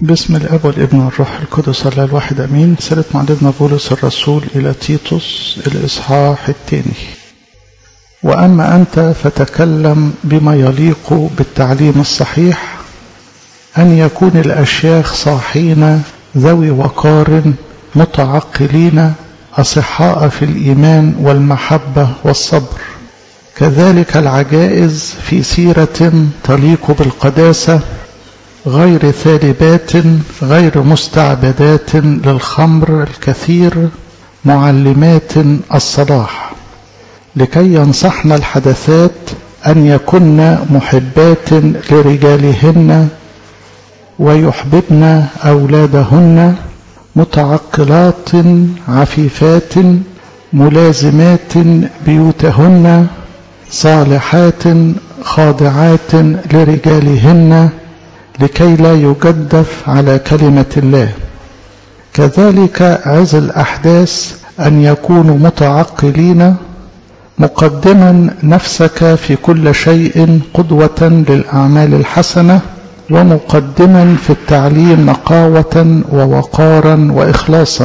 بسم الاب والابن والروح القدس الله الواحد امين سيره معلمنا بولس الرسول الى تيتوس الاصحاح الثاني واما انت فتكلم بما يليق بالتعليم الصحيح ان يكون الاشياخ صاحين ذوي وقار متعقلين اصحاء في الايمان والمحبه والصبر كذلك العجائز في سيره تليق بالقداسه غير ثالبات غير مستعبدات للخمر الكثير معلمات الصلاح لكي ينصحن الحدثات أن يكن محبات لرجالهن ويحببن أولادهن متعقلات عفيفات ملازمات بيوتهن صالحات خاضعات لرجالهن لكي لا يجدف على كلمة الله كذلك عز الأحداث أن يكونوا متعقلين مقدما نفسك في كل شيء قدوة للأعمال الحسنة ومقدما في التعليم نقاوة ووقارا وإخلاصا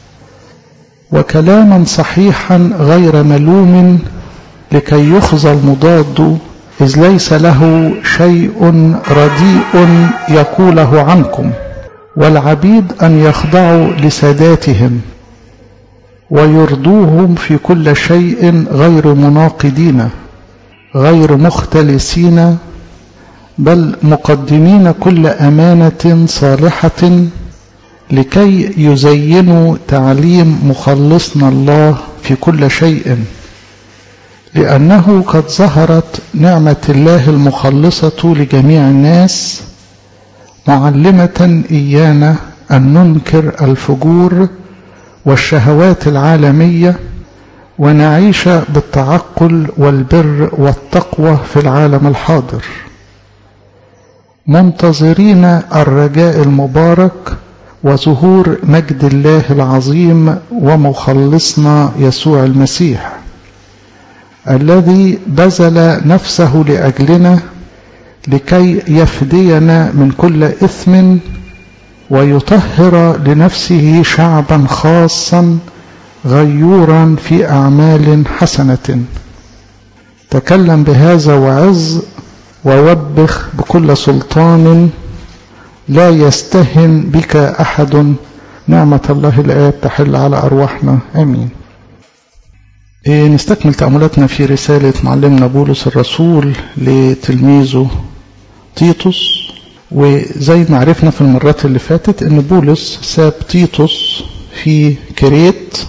وكلاما صحيحا غير ملوم لكي يخزى المضاد إذ ليس له شيء رديء يقوله عنكم والعبيد أن يخضعوا لساداتهم ويرضوهم في كل شيء غير مناقضين غير مختلسين بل مقدمين كل أمانة صالحة لكي يزينوا تعليم مخلصنا الله في كل شيء لأنه قد ظهرت نعمة الله المخلصة لجميع الناس معلمة إيانا أن ننكر الفجور والشهوات العالمية ونعيش بالتعقل والبر والتقوى في العالم الحاضر منتظرين الرجاء المبارك وظهور مجد الله العظيم ومخلصنا يسوع المسيح الذي بذل نفسه لأجلنا لكي يفدينا من كل إثم ويطهر لنفسه شعبا خاصا غيورا في أعمال حسنة تكلم بهذا وعز ووبخ بكل سلطان لا يستهن بك أحد نعمة الله الآب تحل على أرواحنا آمين نستكمل تأملاتنا في رسالة معلمنا بولس الرسول لتلميذه تيتوس وزي ما عرفنا في المرات اللي فاتت ان بولس ساب تيتوس في كريت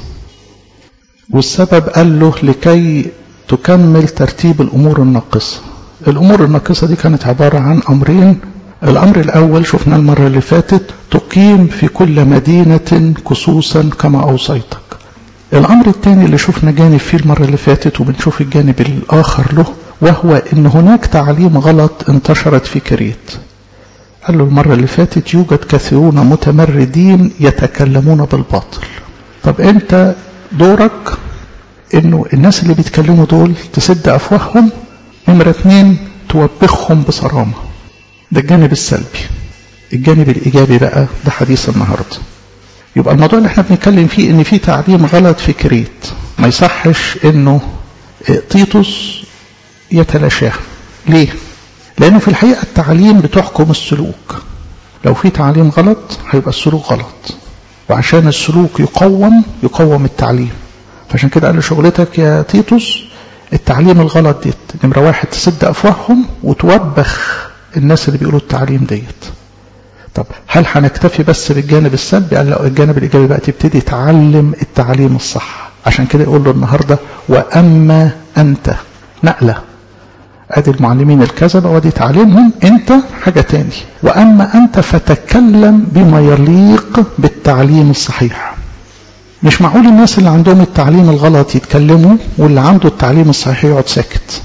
والسبب قال له لكي تكمل ترتيب الامور الناقصة الامور الناقصة دي كانت عبارة عن امرين الامر الاول شفنا المرة اللي فاتت تقيم في كل مدينة كسوسا كما اوصيتك الأمر الثاني اللي شفنا جانب فيه المرة اللي فاتت وبنشوف الجانب الآخر له وهو إن هناك تعليم غلط انتشرت في كريت قال له المرة اللي فاتت يوجد كثيرون متمردين يتكلمون بالباطل طب أنت دورك إنه الناس اللي بيتكلموا دول تسد أفواههم نمرة اتنين توبخهم بصرامة ده الجانب السلبي الجانب الإيجابي بقى ده حديث النهارده يبقى الموضوع اللي احنا بنتكلم فيه ان في تعليم غلط في كريت ما يصحش انه تيتوس يتلاشاه ليه لانه في الحقيقه التعليم بتحكم السلوك لو في تعليم غلط هيبقى السلوك غلط وعشان السلوك يقوم يقوم التعليم فعشان كده قال له شغلتك يا تيتوس التعليم الغلط ديت نمره واحد تسد افواههم وتوبخ الناس اللي بيقولوا التعليم ديت طب هل هنكتفي بس بالجانب السلبي قال لا الجانب الايجابي بقى تبتدي تعلم التعليم الصح عشان كده يقول له النهارده واما انت نقله ادي المعلمين الكذبه ودي تعليمهم انت حاجه تاني واما انت فتكلم بما يليق بالتعليم الصحيح مش معقول الناس اللي عندهم التعليم الغلط يتكلموا واللي عنده التعليم الصحيح يقعد ساكت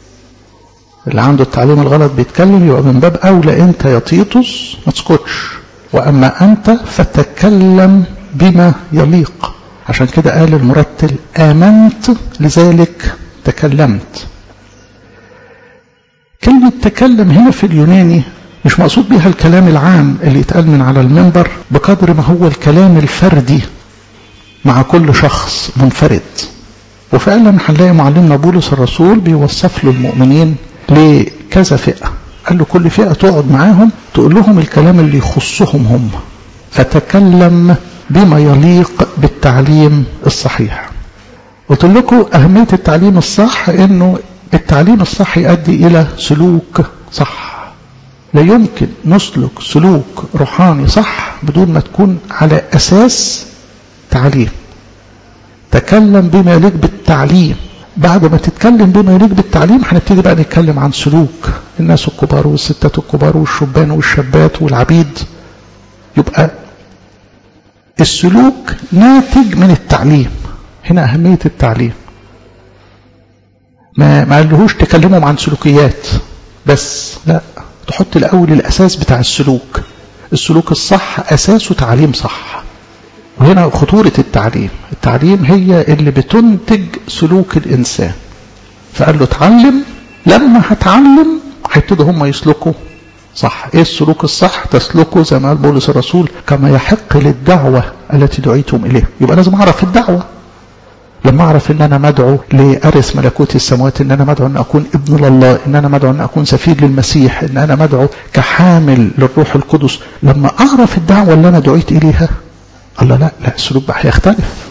اللي عنده التعليم الغلط بيتكلم يبقى من باب أولى أنت يا تيتوس ما تسكتش وأما أنت فتكلم بما يليق عشان كده قال المرتل آمنت لذلك تكلمت كلمة تكلم هنا في اليوناني مش مقصود بيها الكلام العام اللي يتقال من على المنبر بقدر ما هو الكلام الفردي مع كل شخص منفرد وفعلا هنلاقي معلمنا بولس الرسول بيوصف له المؤمنين لكذا فئة قال له كل فئة تقعد معاهم تقول لهم الكلام اللي يخصهم هم فتكلم بما يليق بالتعليم الصحيح قلت لكم أهمية التعليم الصح إنه التعليم الصح يؤدي إلى سلوك صح لا يمكن نسلك سلوك روحاني صح بدون ما تكون على أساس تعليم تكلم بما يليق بالتعليم بعد ما تتكلم بما يليق بالتعليم هنبتدي بقى نتكلم عن سلوك الناس الكبار والستات الكبار والشبان والشابات والعبيد يبقى السلوك ناتج من التعليم هنا أهمية التعليم ما ما قالهوش تكلمهم عن سلوكيات بس لا تحط الأول الأساس بتاع السلوك السلوك الصح أساسه تعليم صح وهنا خطورة التعليم التعليم هي اللي بتنتج سلوك الإنسان فقال له اتعلم لما هتعلم هيبتدوا هم يسلكوا صح ايه السلوك الصح تسلكه زي ما قال بولس الرسول كما يحق للدعوة التي دعيتم إليه يبقى لازم أعرف الدعوة لما أعرف إن أنا مدعو لأرث ملكوت السماوات إن أنا مدعو أن أكون ابن لله إن أنا مدعو أن أكون سفير للمسيح إن أنا مدعو كحامل للروح القدس لما أعرف الدعوة اللي أنا دعيت إليها الله لا لا السلوك بقى هيختلف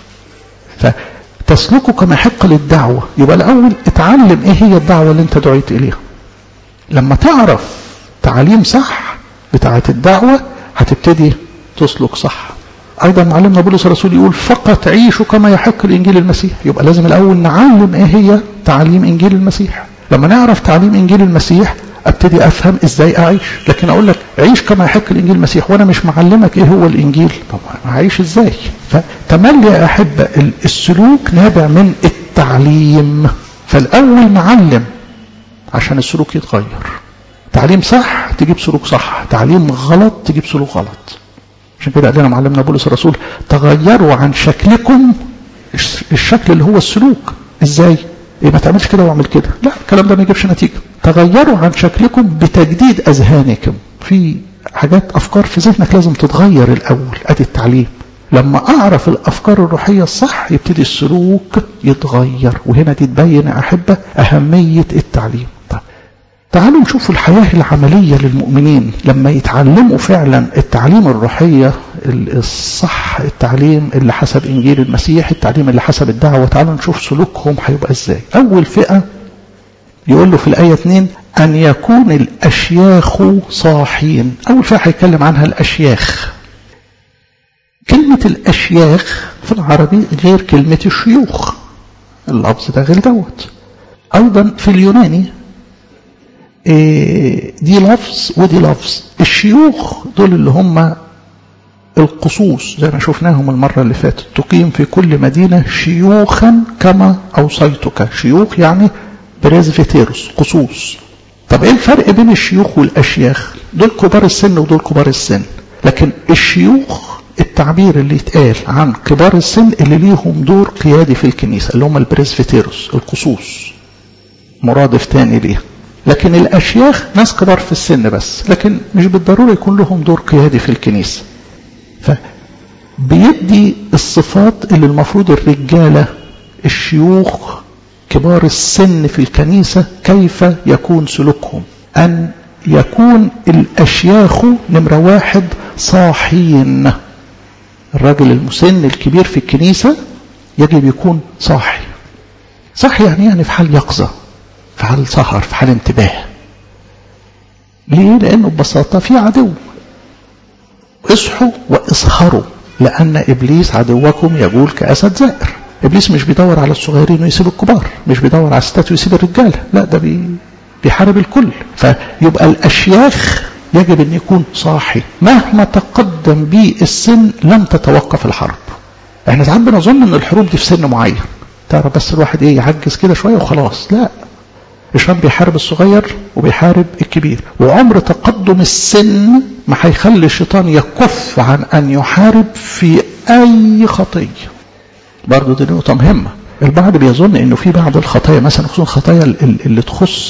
فتسلكه كما يحق للدعوة يبقى الأول اتعلم إيه هي الدعوة اللي أنت دعيت إليها لما تعرف تعليم صح بتاعة الدعوة هتبتدي تسلك صح أيضا معلمنا بولس الرسول يقول فقط عيشوا كما يحق لإنجيل المسيح يبقى لازم الأول نعلم إيه هي تعليم إنجيل المسيح لما نعرف تعليم إنجيل المسيح ابتدي افهم ازاي اعيش لكن اقول لك عيش كما يحق الانجيل المسيح وانا مش معلمك ايه هو الانجيل طب هعيش ازاي فتملي يا احبه السلوك نابع من التعليم فالاول نعلم عشان السلوك يتغير تعليم صح تجيب سلوك صح تعليم غلط تجيب سلوك غلط عشان كده قال لنا معلمنا بولس الرسول تغيروا عن شكلكم الشكل اللي هو السلوك ازاي ايه ما تعملش كده واعمل كده لا الكلام ده ما يجيبش نتيجه تغيروا عن شكلكم بتجديد اذهانكم في حاجات افكار في ذهنك لازم تتغير الاول ادي التعليم لما اعرف الافكار الروحيه الصح يبتدي السلوك يتغير وهنا دي تبين يا احبه اهميه التعليم طب تعالوا نشوف الحياه العمليه للمؤمنين لما يتعلموا فعلا التعليم الروحيه الصح التعليم اللي حسب انجيل المسيح التعليم اللي حسب الدعوه تعالوا نشوف سلوكهم هيبقى ازاي اول فئه يقول له في الآية 2 أن يكون الأشياخ صاحين أول فئة هيتكلم عنها الأشياخ كلمة الأشياخ في العربي غير كلمة الشيوخ اللفظ ده غير دوت أيضا في اليوناني دي لفظ ودي لفظ الشيوخ دول اللي هم القصوص زي ما شفناهم المرة اللي فاتت تقيم في كل مدينة شيوخا كما أوصيتك شيوخ يعني بريزفيتيروس قصوص طب ايه الفرق بين الشيوخ والاشياخ دول كبار السن ودول كبار السن لكن الشيوخ التعبير اللي يتقال عن كبار السن اللي ليهم دور قيادي في الكنيسة اللي هم البريزفيتيروس القصوص مرادف تاني ليه لكن الاشياخ ناس كبار في السن بس لكن مش بالضرورة يكون لهم دور قيادي في الكنيسة فبيدي الصفات اللي المفروض الرجالة الشيوخ كبار السن في الكنيسة كيف يكون سلوكهم أن يكون الأشياخ نمرة واحد صاحين الراجل المسن الكبير في الكنيسة يجب يكون صاحي صاحي يعني يعني في حال يقظة في حال سهر في حال انتباه ليه لأنه ببساطة في عدو اصحوا واسهروا لأن إبليس عدوكم يقول كأسد زائر ابليس مش بيدور على الصغيرين ويسيب الكبار مش بيدور على الستات ويسيب الرجاله لا ده بي بيحارب الكل فيبقى الاشياخ يجب ان يكون صاحي مهما تقدم به السن لم تتوقف الحرب احنا ساعات بنظن ان الحروب دي في سن معين تعرف بس الواحد ايه يعجز كده شويه وخلاص لا الشيطان بيحارب الصغير وبيحارب الكبير وعمر تقدم السن ما هيخلي الشيطان يكف عن ان يحارب في اي خطيه برضه دي نقطة مهمة البعض بيظن انه في بعض الخطايا مثلا خصوصا الخطايا اللي تخص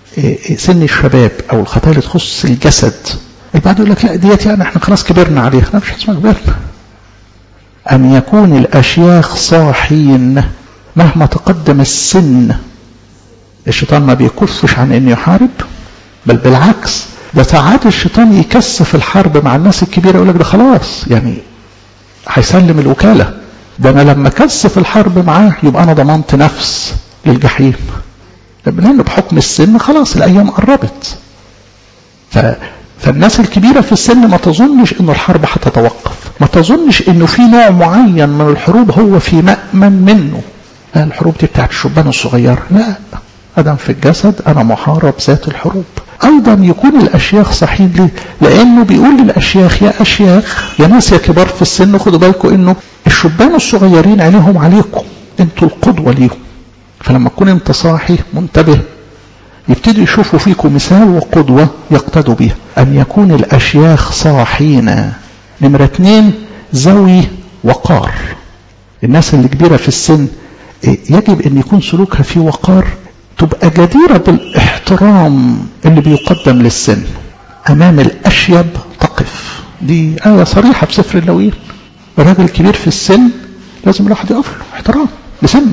سن الشباب او الخطايا اللي تخص الجسد البعض يقول لك لا ديت يعني احنا خلاص كبرنا عليها لا مش اسمها كبرنا ان يكون الاشياخ صاحين مهما تقدم السن الشيطان ما بيكفش عن انه يحارب بل بالعكس ده ساعات الشيطان يكثف الحرب مع الناس الكبيره يقول لك ده خلاص يعني هيسلم الوكاله ده انا لما كثف الحرب معاه يبقى انا ضمنت نفس للجحيم لانه بحكم السن خلاص الايام قربت ف... فالناس الكبيرة في السن ما تظنش انه الحرب هتتوقف ما تظنش انه في نوع معين من الحروب هو في مأمن منه لا الحروب دي بتاعت الشبان الصغيرة لا أدم في الجسد أنا محارب ذات الحروب أيضا يكون الأشياخ صحيح ليه لأنه بيقول للأشياخ يا أشياخ يا ناس يا كبار في السن خدوا بالكم إنه الشبان الصغيرين عينيهم عليكم انتوا القدوة ليهم فلما تكون انت صاحي منتبه يبتدوا يشوفوا فيكم مثال وقدوة يقتدوا بها أن يكون الأشياخ صاحين نمرة اتنين ذوي وقار الناس اللي كبيرة في السن يجب أن يكون سلوكها في وقار تبقى جديرة بالاحترام اللي بيقدم للسن أمام الأشيب تقف دي آية صريحة في سفر النوويين الراجل الكبير في السن لازم الواحد يقف له احترام لسنه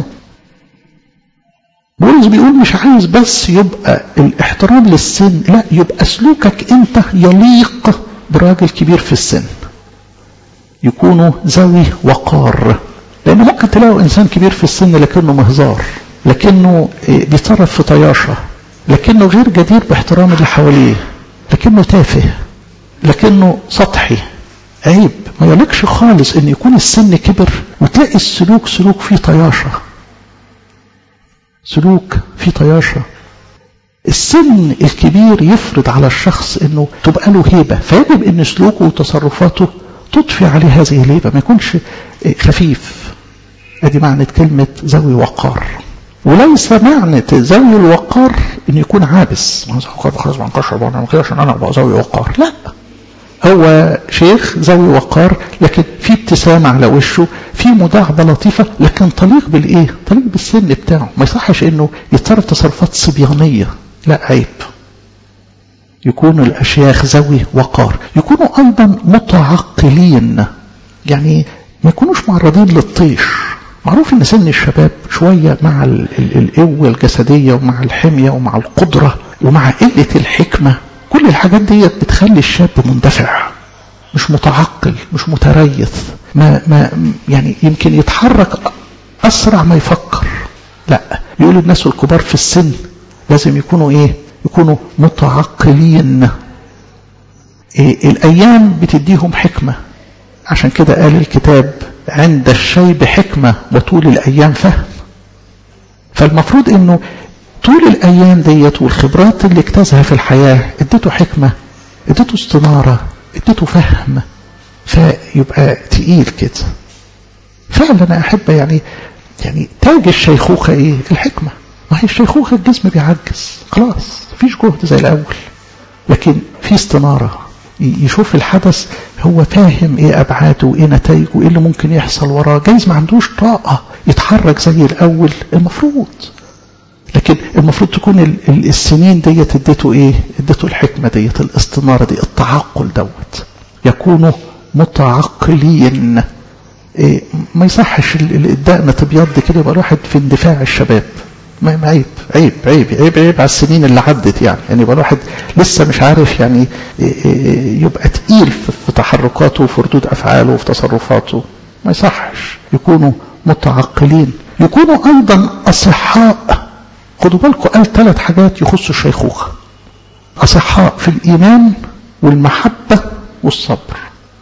بولس بيقول مش عايز بس يبقى الاحترام للسن لا يبقى سلوكك انت يليق براجل كبير في السن يكونوا ذوي وقار لان ممكن تلاقوا انسان كبير في السن لكنه مهزار لكنه بيتصرف في طياشة لكنه غير جدير باحترام اللي حواليه لكنه تافه لكنه سطحي عيب ما يليقش خالص ان يكون السن كبر وتلاقي السلوك سلوك فيه طياشة سلوك فيه طياشة السن الكبير يفرض على الشخص انه تبقى له هيبة فيجب ان سلوكه وتصرفاته تضفي عليه هذه الهيبة ما يكونش خفيف ادي معنى كلمة ذوي وقار وليس معنى ذوي الوقار ان يكون عابس ما خلاص ما نكشر بعض كده عشان انا ابقى ذوي وقار لا هو شيخ ذوي وقار لكن في ابتسامة على وشه في مداعبة لطيفة لكن طليق بالايه طليق بالسن بتاعه ما يصحش انه يتصرف تصرفات صبيانية لا عيب يكونوا الاشياخ ذوي وقار يكونوا ايضا متعقلين يعني ما يكونوش معرضين للطيش معروف ان سن الشباب شوية مع القوة الجسدية ومع الحمية ومع القدرة ومع قلة الحكمة كل الحاجات دي بتخلي الشاب مندفع مش متعقل مش متريث ما ما يعني يمكن يتحرك اسرع ما يفكر لا يقول الناس الكبار في السن لازم يكونوا ايه يكونوا متعقلين إيه الايام بتديهم حكمه عشان كده قال الكتاب عند الشيب حكمه وطول الايام فهم فالمفروض انه طول الايام ديت والخبرات اللي اجتازها في الحياه اديته حكمه اديته استناره اديته فهم فيبقى تقيل كده فعلا يا احبه يعني يعني تاج الشيخوخه ايه الحكمه ما هي الشيخوخه الجسم بيعجز خلاص مفيش جهد زي الاول لكن في استناره يشوف الحدث هو فاهم ايه ابعاده وايه نتائجه وايه اللي ممكن يحصل وراه جايز ما عندوش طاقه يتحرك زي الاول المفروض لكن المفروض تكون السنين ديت اديته ايه اديته الحكمه ديت الاستناره دي التعقل دوت يكونوا متعقلين إيه ما يصحش الدقن تبيض كده يبقى الواحد في اندفاع الشباب ما عيب عيب عيب عيب عيب على السنين اللي عدت يعني يعني يبقى الواحد لسه مش عارف يعني يبقى تقيل في تحركاته وفي ردود افعاله وفي تصرفاته ما يصحش يكونوا متعقلين يكونوا ايضا اصحاء خدوا بالكم قال ثلاث حاجات يخصوا الشيخوخه اصحاء في الايمان والمحبه والصبر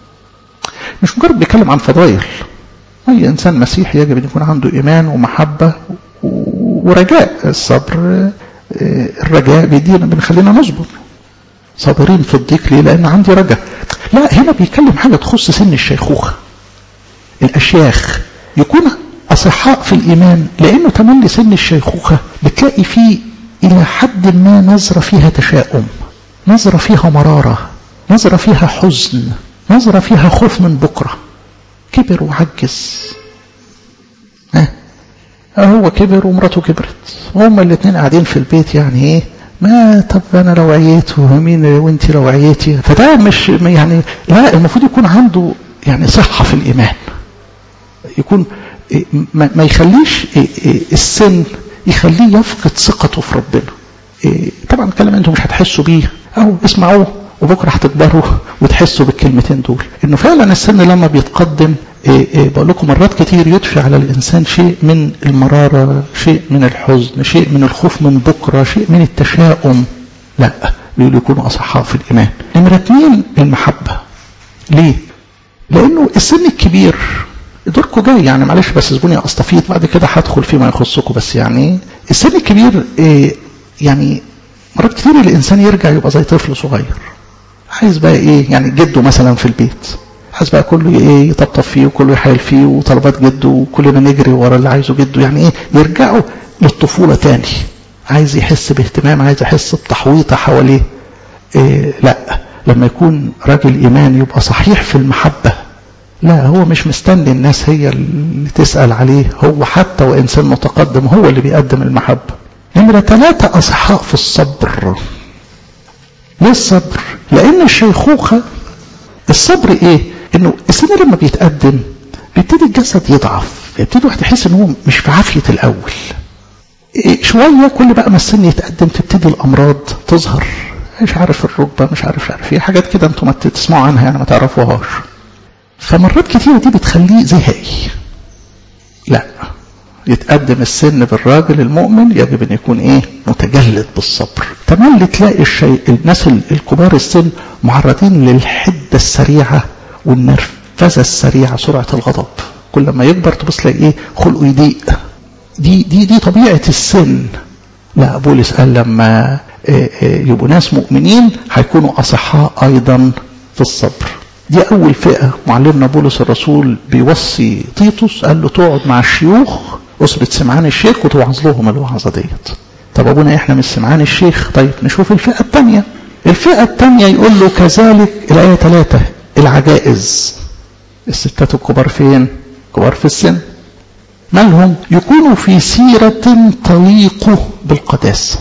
مش مجرد بيتكلم عن فضائل اي انسان مسيحي يجب ان يكون عنده ايمان ومحبه ورجاء الصبر الرجاء بيدينا بنخلينا نصبر صابرين في الضيق ليه لان عندي رجاء لا هنا بيتكلم حاجه تخص سن الشيخوخه الاشياخ يكون اصحاء في الايمان لانه تملي سن الشيخوخه بتلاقي فيه الى حد ما نظره فيها تشاؤم نظره فيها مراره نظره فيها حزن نظره فيها خوف من بكره كبر وعجز ها هو كبر ومراته كبرت هما الاثنين قاعدين في البيت يعني ايه ما طب انا لو عييت ومين وانت لو عييتي فده مش يعني لا المفروض يكون عنده يعني صحه في الايمان يكون ما يخليش السن يخليه يفقد ثقته في ربنا طبعا الكلام انتم مش هتحسوا بيه او اسمعوه وبكره هتكبروا وتحسوا بالكلمتين دول انه فعلا السن لما بيتقدم بقول لكم مرات كتير يدفع على الانسان شيء من المراره شيء من الحزن شيء من الخوف من بكره شيء من التشاؤم لا بيقولوا يكونوا اصحاء في الايمان نمره اثنين المحبه ليه لانه السن الكبير دوركم جاي يعني معلش بس سيبوني استفيض بعد كده هدخل فيما يخصكم بس يعني السن الكبير إيه يعني مرات كتير الانسان يرجع يبقى زي طفل صغير عايز بقى ايه يعني جده مثلا في البيت عايز بقى كله ايه يطبطب فيه وكله يحايل فيه وطلبات جده وكلنا نجري ورا اللي عايزه جده يعني ايه يرجعوا للطفوله تاني عايز يحس باهتمام عايز يحس بتحويطه حواليه إيه لا لما يكون راجل ايمان يبقى صحيح في المحبه لا هو مش مستني الناس هي اللي تسأل عليه هو حتى وإنسان متقدم هو اللي بيقدم المحبة نمرة ثلاثة أصحاء في الصبر ليه الصبر لأن الشيخوخة الصبر إيه إنه السن لما بيتقدم بيبتدي الجسد يضعف يبتدي واحد يحس إن هو مش في عافية الأول إيه شوية كل بقى ما السن يتقدم تبتدي الأمراض تظهر مش عارف الركبة مش عارف مش عارف في حاجات كده انتم ما تسمعوا عنها يعني ما تعرفوهاش فمرات كتيرة دي بتخليه زهقي لا يتقدم السن بالراجل المؤمن يجب ان يكون ايه متجلد بالصبر تملي تلاقي الشيء الناس الكبار السن معرضين للحدة السريعة والنرفزة السريعة سرعة الغضب كل ما يكبر تبص تلاقي ايه خلقه يضيق دي دي دي طبيعة السن لا بولس قال لما يبقوا ناس مؤمنين هيكونوا اصحاء ايضا في الصبر دي أول فئة معلمنا بولس الرسول بيوصي تيتوس قال له تقعد مع الشيوخ أسرة سمعان الشيخ وتوعظ لهم الوعظة ديت طب أبونا إحنا مش سمعان الشيخ طيب نشوف الفئة الثانية الفئة الثانية يقول له كذلك الآية ثلاثة العجائز الستات الكبار فين؟ كبار في السن مالهم يكونوا في سيرة تليق بالقداسة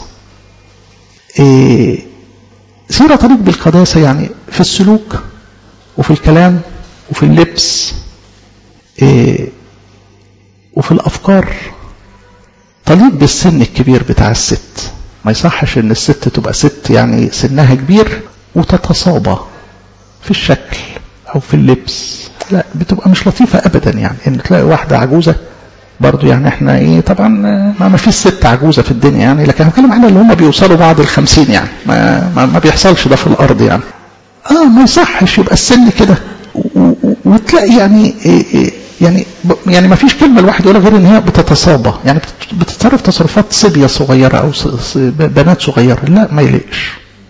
إيه سيرة تليق بالقداسة يعني في السلوك وفي الكلام وفي اللبس إيه وفي الأفكار تليق بالسن الكبير بتاع الست ما يصحش ان الست تبقى ست يعني سنها كبير وتتصابى في الشكل او في اللبس لا بتبقى مش لطيفة ابدا يعني ان تلاقي واحدة عجوزة برضو يعني احنا ايه طبعا ما, ما فيش ست عجوزة في الدنيا يعني لكن هنتكلم عن اللي هم بيوصلوا بعد الخمسين يعني ما, ما, ما بيحصلش ده في الارض يعني اه ما يصحش يبقى السن كده وتلاقي يعني إيه إيه يعني يعني ما فيش كلمه الواحد يقولها غير ان هي بتتصابى يعني بتتصرف تصرفات صبيه صغيره او بنات صغيره لا ما يليقش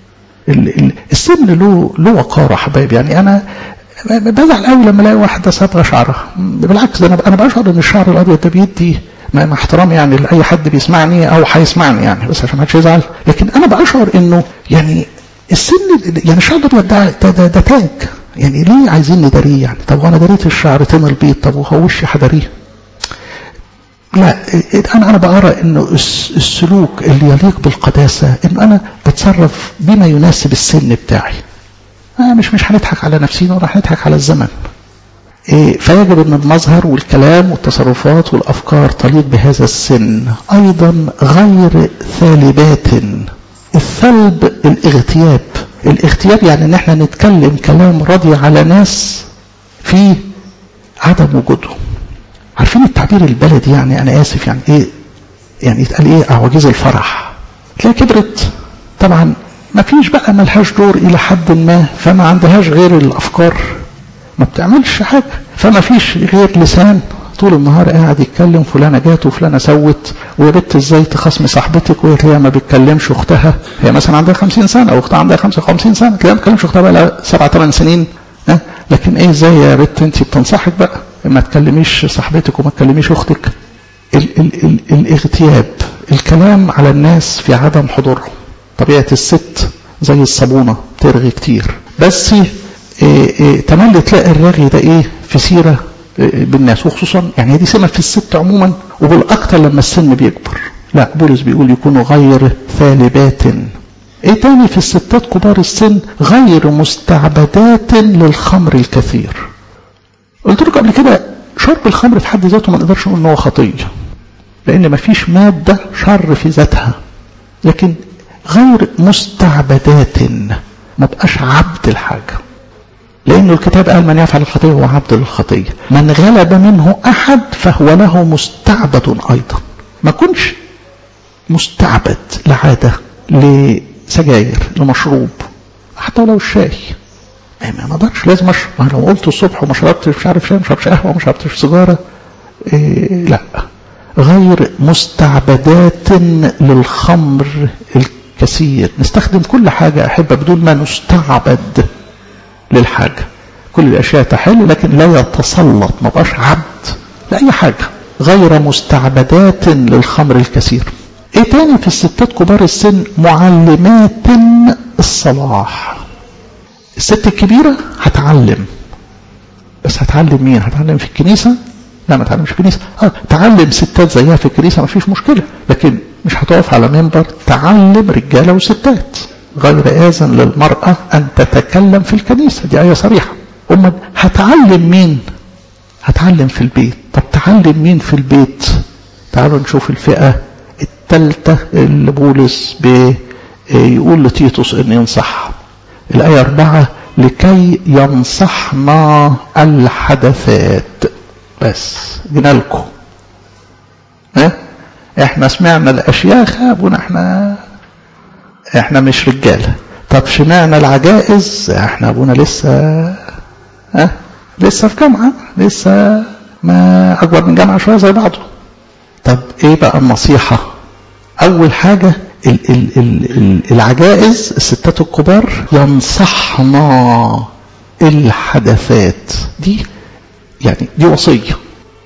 السن له له وقاره حبايبي يعني انا بزعل قوي لما الاقي واحده صابغه شعرها بالعكس انا انا بشعر ان الشعر الابيض ده بيدي مع احترامي يعني لاي حد بيسمعني او هيسمعني يعني بس عشان ما حدش يزعل لكن انا بشعر انه يعني السن يعني الشعر ده ده, ده, ده, ده تاج يعني ليه عايزين نداريه يعني طب وانا دريت الشعرتين البيض طب وهو وشي حداريه لا انا انا بقرا انه السلوك اللي يليق بالقداسه انه انا بتصرف بما يناسب السن بتاعي آه مش مش هنضحك على نفسينا ولا هنضحك على الزمن إيه فيجب ان المظهر والكلام والتصرفات والافكار تليق بهذا السن ايضا غير ثالبات الثلب الاغتياب الاغتياب يعني ان احنا نتكلم كلام راضي على ناس في عدم وجودهم عارفين التعبير البلدي يعني انا اسف يعني ايه يعني يتقال ايه اعوجيز الفرح تلاقي كبرت طبعا ما فيش بقى ملهاش دور الى حد ما فما عندهاش غير الافكار ما بتعملش حاجه فما فيش غير لسان طول النهار قاعد يتكلم فلانه جات وفلانه سوت ويا بنت ازاي تخاصمي صاحبتك وهي ما بتكلمش اختها هي مثلا عندها 50 سنه او اختها عندها 55 سنه تلاقيها ما بتكلمش اختها بقى لها 7 8 سنين ها لكن ايه ازاي يا بنت انت بتنصحك بقى ما تكلميش صاحبتك وما تكلميش اختك ال ال ال الاغتياب الكلام على الناس في عدم حضورهم طبيعه الست زي الصابونه ترغي كتير بس إيه إيه تملي تلاقي الرغي ده ايه في سيره بالناس وخصوصا يعني دي سمة في الست عموما وبالأكثر لما السن بيكبر لا بولس بيقول يكونوا غير ثالبات ايه تاني في الستات كبار السن غير مستعبدات للخمر الكثير قلت لكم قبل كده شرب الخمر في حد ذاته ما نقدرش نقول ان هو خطيه لان مفيش ماده شر في ذاتها لكن غير مستعبدات ما بقاش عبد الحاجه لأنه الكتاب قال من يفعل الخطية هو عبد للخطية من غلب منه أحد فهو له مستعبد أيضا ما كنش مستعبد لعادة لسجاير لمشروب حتى لو الشاي ما اقدرش لازم اشرب ما لو قلت الصبح وما شربتش مش عارف شاي ما شربتش قهوه وما شربتش سيجاره إيه لا غير مستعبدات للخمر الكثير نستخدم كل حاجه احبه بدون ما نستعبد للحاجة كل الأشياء تحل لكن لا يتسلط ما بقاش عبد لأي حاجة غير مستعبدات للخمر الكثير ايه تاني في الستات كبار السن معلمات الصلاح الست الكبيرة هتعلم بس هتعلم مين هتعلم في الكنيسة لا ما تعلمش في الكنيسة اه تعلم ستات زيها في الكنيسة ما فيش مشكلة لكن مش هتقف على منبر تعلم رجالة وستات غير آذن للمرأة أن تتكلم في الكنيسة دي آية صريحة أما هتعلم مين هتعلم في البيت طب تعلم مين في البيت تعالوا نشوف الفئة الثالثة اللي بولس بيقول لتيتوس أن ينصح الآية أربعة لكي ينصحنا الحدثات بس جينا لكم ها احنا سمعنا الاشياخ ابونا احنا احنا مش رجاله طب سمعنا العجائز احنا ابونا لسه ها لسه في جامعه لسه ما اكبر من جامعه شويه زي بعضه طب ايه بقى النصيحه اول حاجه ال ال ال ال العجائز الستات الكبار ينصحنا الحدثات دي يعني دي وصيه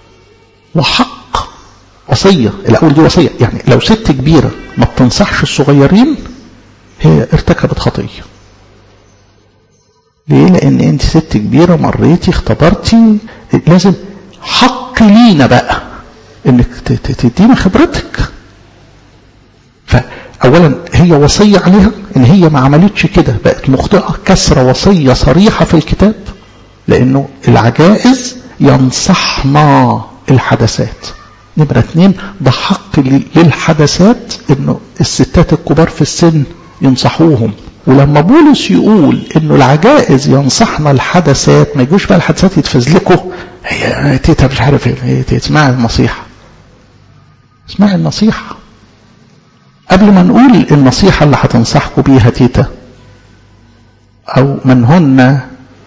وحق وصيه الاول دي وصيه يعني لو ست كبيره ما بتنصحش الصغيرين هي ارتكبت خطية ليه لان انت ست كبيرة مريتي اختبرتي لازم حق لينا بقى انك تدينا خبرتك فاولا هي وصية عليها ان هي ما عملتش كده بقت مخطئة كسر وصية صريحة في الكتاب لانه العجائز ينصحنا الحدثات نمرة اتنين ده حق للحدثات انه الستات الكبار في السن ينصحوهم ولما بولس يقول انه العجائز ينصحنا الحدثات ما يجوش بقى الحدثات يتفزلكوا هي تيتا مش عارف ايه اسمعي النصيحه اسمعي النصيحه قبل ما نقول النصيحه اللي هتنصحكوا بيها تيتا او من هن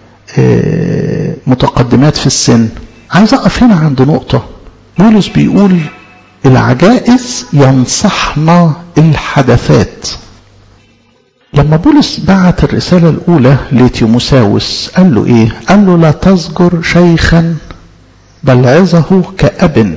متقدمات في السن عايز اقف هنا عند نقطه بولس بيقول العجائز ينصحنا الحدثات لما بولس بعت الرسالة الأولى لتيموساوس قال له إيه؟ قال له لا تزجر شيخا بل عظه كأب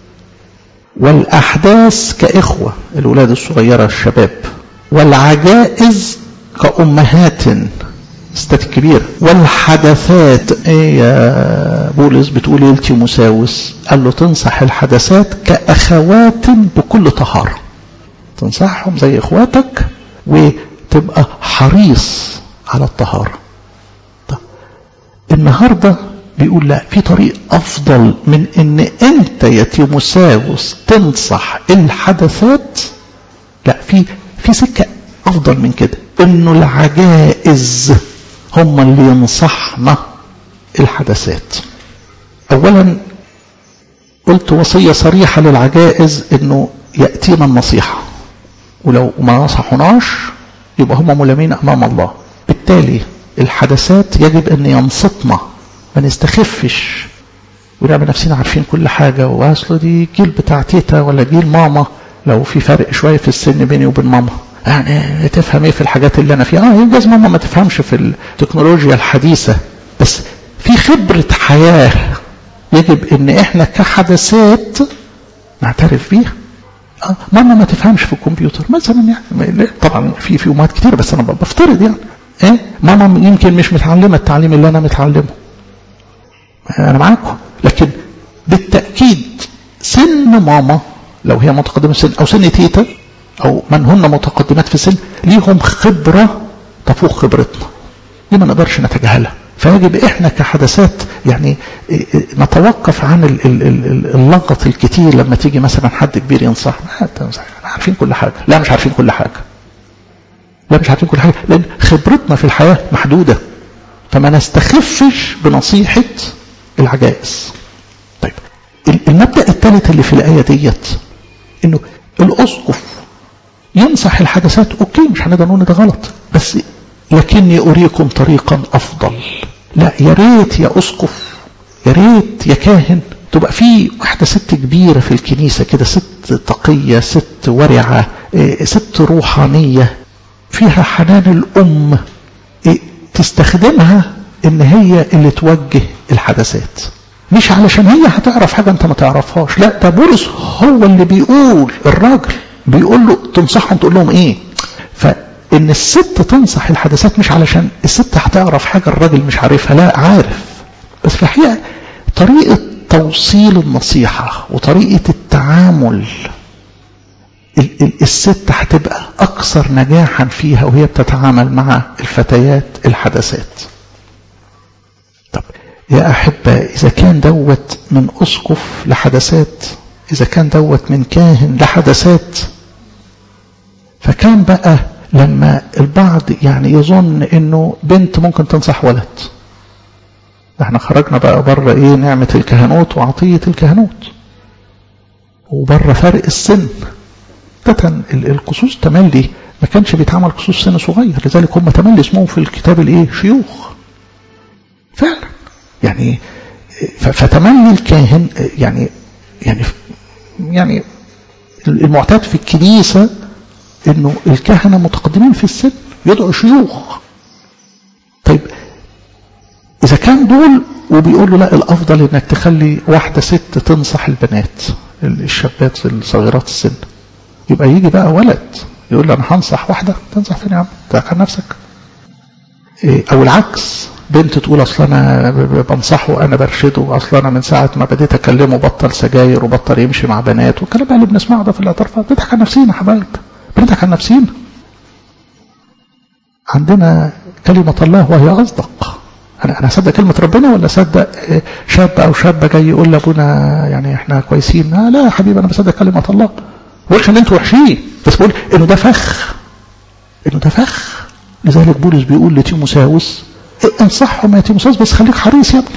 والأحداث كإخوة الأولاد الصغيرة الشباب والعجائز كأمهات ستات كبيرة والحدثات ايه يا بولس بتقول ايه لتيموساوس قال له تنصح الحدثات كأخوات بكل طهارة تنصحهم زي اخواتك وتبقى حريص على الطهارة طب النهاردة بيقول لا في طريق افضل من ان انت يا تيموساوس تنصح الحدثات لا في في سكة افضل من كده انه العجائز هم اللي ينصحنا الحدثات اولا قلت وصية صريحة للعجائز انه يأتينا النصيحة ولو ما نصحوناش يبقى هم ملامين امام الله بالتالي الحدثات يجب ان ينصتنا ما نستخفش ونعمل نفسنا عارفين كل حاجة واصل دي جيل بتاع تيتا ولا جيل ماما لو في فرق شوية في السن بيني وبين ماما يعني تفهم ايه في الحاجات اللي انا فيها اه ينجز ماما ما تفهمش في التكنولوجيا الحديثة بس في خبرة حياة يجب ان احنا كحدثات نعترف بيها آه ماما ما تفهمش في الكمبيوتر مثلا يعني طبعا في في امهات كتير بس انا بفترض يعني ايه ماما يمكن مش متعلمه التعليم اللي انا متعلمه انا معاكم لكن بالتاكيد سن ماما لو هي متقدمه السن او سن تيتا أو من هن متقدمات في السن ليهم خبرة تفوق خبرتنا دي ما نقدرش نتجاهلها فيجب احنا كحدثات يعني نتوقف عن اللغط الكتير لما تيجي مثلا حد كبير ينصحنا عارفين كل حاجة لا مش عارفين كل حاجة لا مش عارفين كل حاجة لأن خبرتنا في الحياة محدودة فما نستخفش بنصيحة العجائز طيب المبدأ الثالث اللي في الآية ديت انه الأسقف ينصح الحدثات اوكي مش هنقدر نقول ده غلط بس لكني أريكم طريقا أفضل لا يا ريت يا أسقف يا ريت يا كاهن تبقى في واحدة ست كبيرة في الكنيسة كده ست تقية ست ورعة ست روحانية فيها حنان الأم تستخدمها ان هي اللي توجه الحدثات مش علشان هي هتعرف حاجة انت ما تعرفهاش لا ده بولس هو اللي بيقول الراجل بيقول له تنصحهم تقول لهم ايه فان الست تنصح الحدثات مش علشان الست هتعرف حاجة الراجل مش عارفها لا عارف بس في الحقيقة طريقة توصيل النصيحة وطريقة التعامل الست هتبقى أكثر نجاحا فيها وهي بتتعامل مع الفتيات الحدثات طب يا أحبة إذا كان دوت من أسقف لحدثات إذا كان دوت من كاهن لحدثات فكان بقى لما البعض يعني يظن انه بنت ممكن تنصح ولد احنا خرجنا بقى بره ايه نعمة الكهنوت وعطية الكهنوت وبره فرق السن عادة القصوص تملي ما كانش بيتعمل قصوص سن صغير لذلك هم تملي اسمهم في الكتاب الايه شيوخ فعلا يعني فتملي الكاهن يعني يعني يعني المعتاد في الكنيسة انه الكهنة متقدمين في السن يدعوا شيوخ طيب اذا كان دول وبيقول له لا الافضل انك تخلي واحدة ست تنصح البنات الشابات الصغيرات السن يبقى يجي بقى ولد يقول له انا هنصح واحدة تنصح فين يا عم تعال نفسك إيه او العكس بنت تقول اصل انا بنصحه انا برشده اصل انا من ساعة ما بديت اكلمه بطل سجاير وبطل يمشي مع بنات والكلام اللي بنسمعه ده في الاعترافات بنضحك على نفسينا يا حبايب بنضحك على نفسينا عندنا كلمة الله وهي اصدق انا انا اصدق كلمة ربنا ولا اصدق شاب او شابة جاي يقول لابونا يعني احنا كويسين آه لا يا حبيبي انا بصدق كلمة الله بقولش ان انتوا وحشين بس بقول انه ده فخ انه ده فخ لذلك بولس بيقول لتيموساوس انصحهم يا تيموساوس بس خليك حريص يا ابني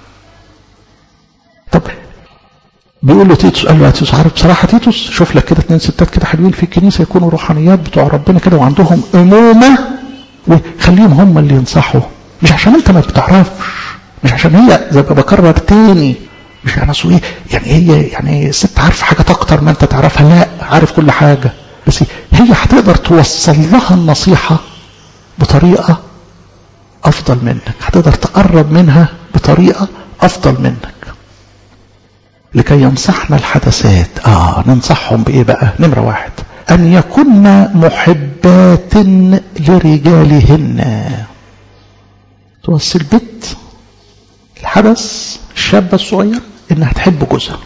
طب بيقول له تيتوس قال له يا تيتوس عارف بصراحة تيتوس شوف لك كده اتنين ستات كده حلوين في الكنيسة يكونوا روحانيات بتوع ربنا كده وعندهم أمومة وخليهم هم اللي ينصحوا مش عشان انت ما بتعرفش مش عشان هي زي ما بكرر تاني مش يعني ايه يعني هي يعني الست عارفه حاجات اكتر ما انت تعرفها لا عارف كل حاجه بس هي هتقدر توصل لها النصيحه بطريقه افضل منك هتقدر تقرب منها بطريقه افضل منك لكي ينصحنا الحدثات اه ننصحهم بايه بقى نمره واحد ان يكن محبات لرجالهن توصي البيت الحدث الشابة الصغيرة انها تحب جوزها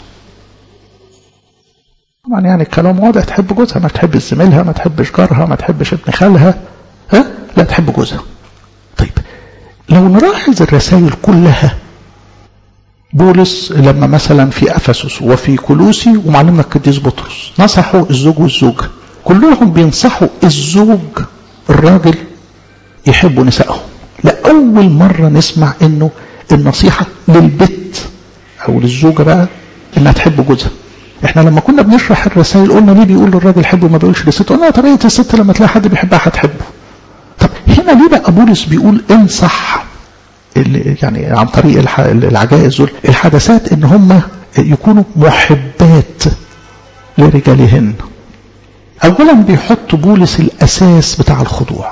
طبعا يعني الكلام واضح تحب جوزها ما تحبش زميلها ما تحبش جارها ما تحبش ابن خالها ها لا تحب جوزها طيب لو نلاحظ الرسائل كلها بولس لما مثلا في افسس وفي كلوسي ومعلمنا القديس بطرس نصحوا الزوج والزوجه كلهم بينصحوا الزوج الراجل يحبوا نسائهم لأول مرة نسمع انه النصيحة للبت او للزوجة بقى انها تحب جوزها احنا لما كنا بنشرح الرسائل قلنا ليه بيقول للراجل حبه وما بيقولش للست قلنا طبيعة الست لما تلاقي حد بيحبها هتحبه طب هنا ليه بقى بولس بيقول انصح يعني عن طريق العجائز دول الحدثات ان هم يكونوا محبات لرجالهن اولا بيحط بولس الاساس بتاع الخضوع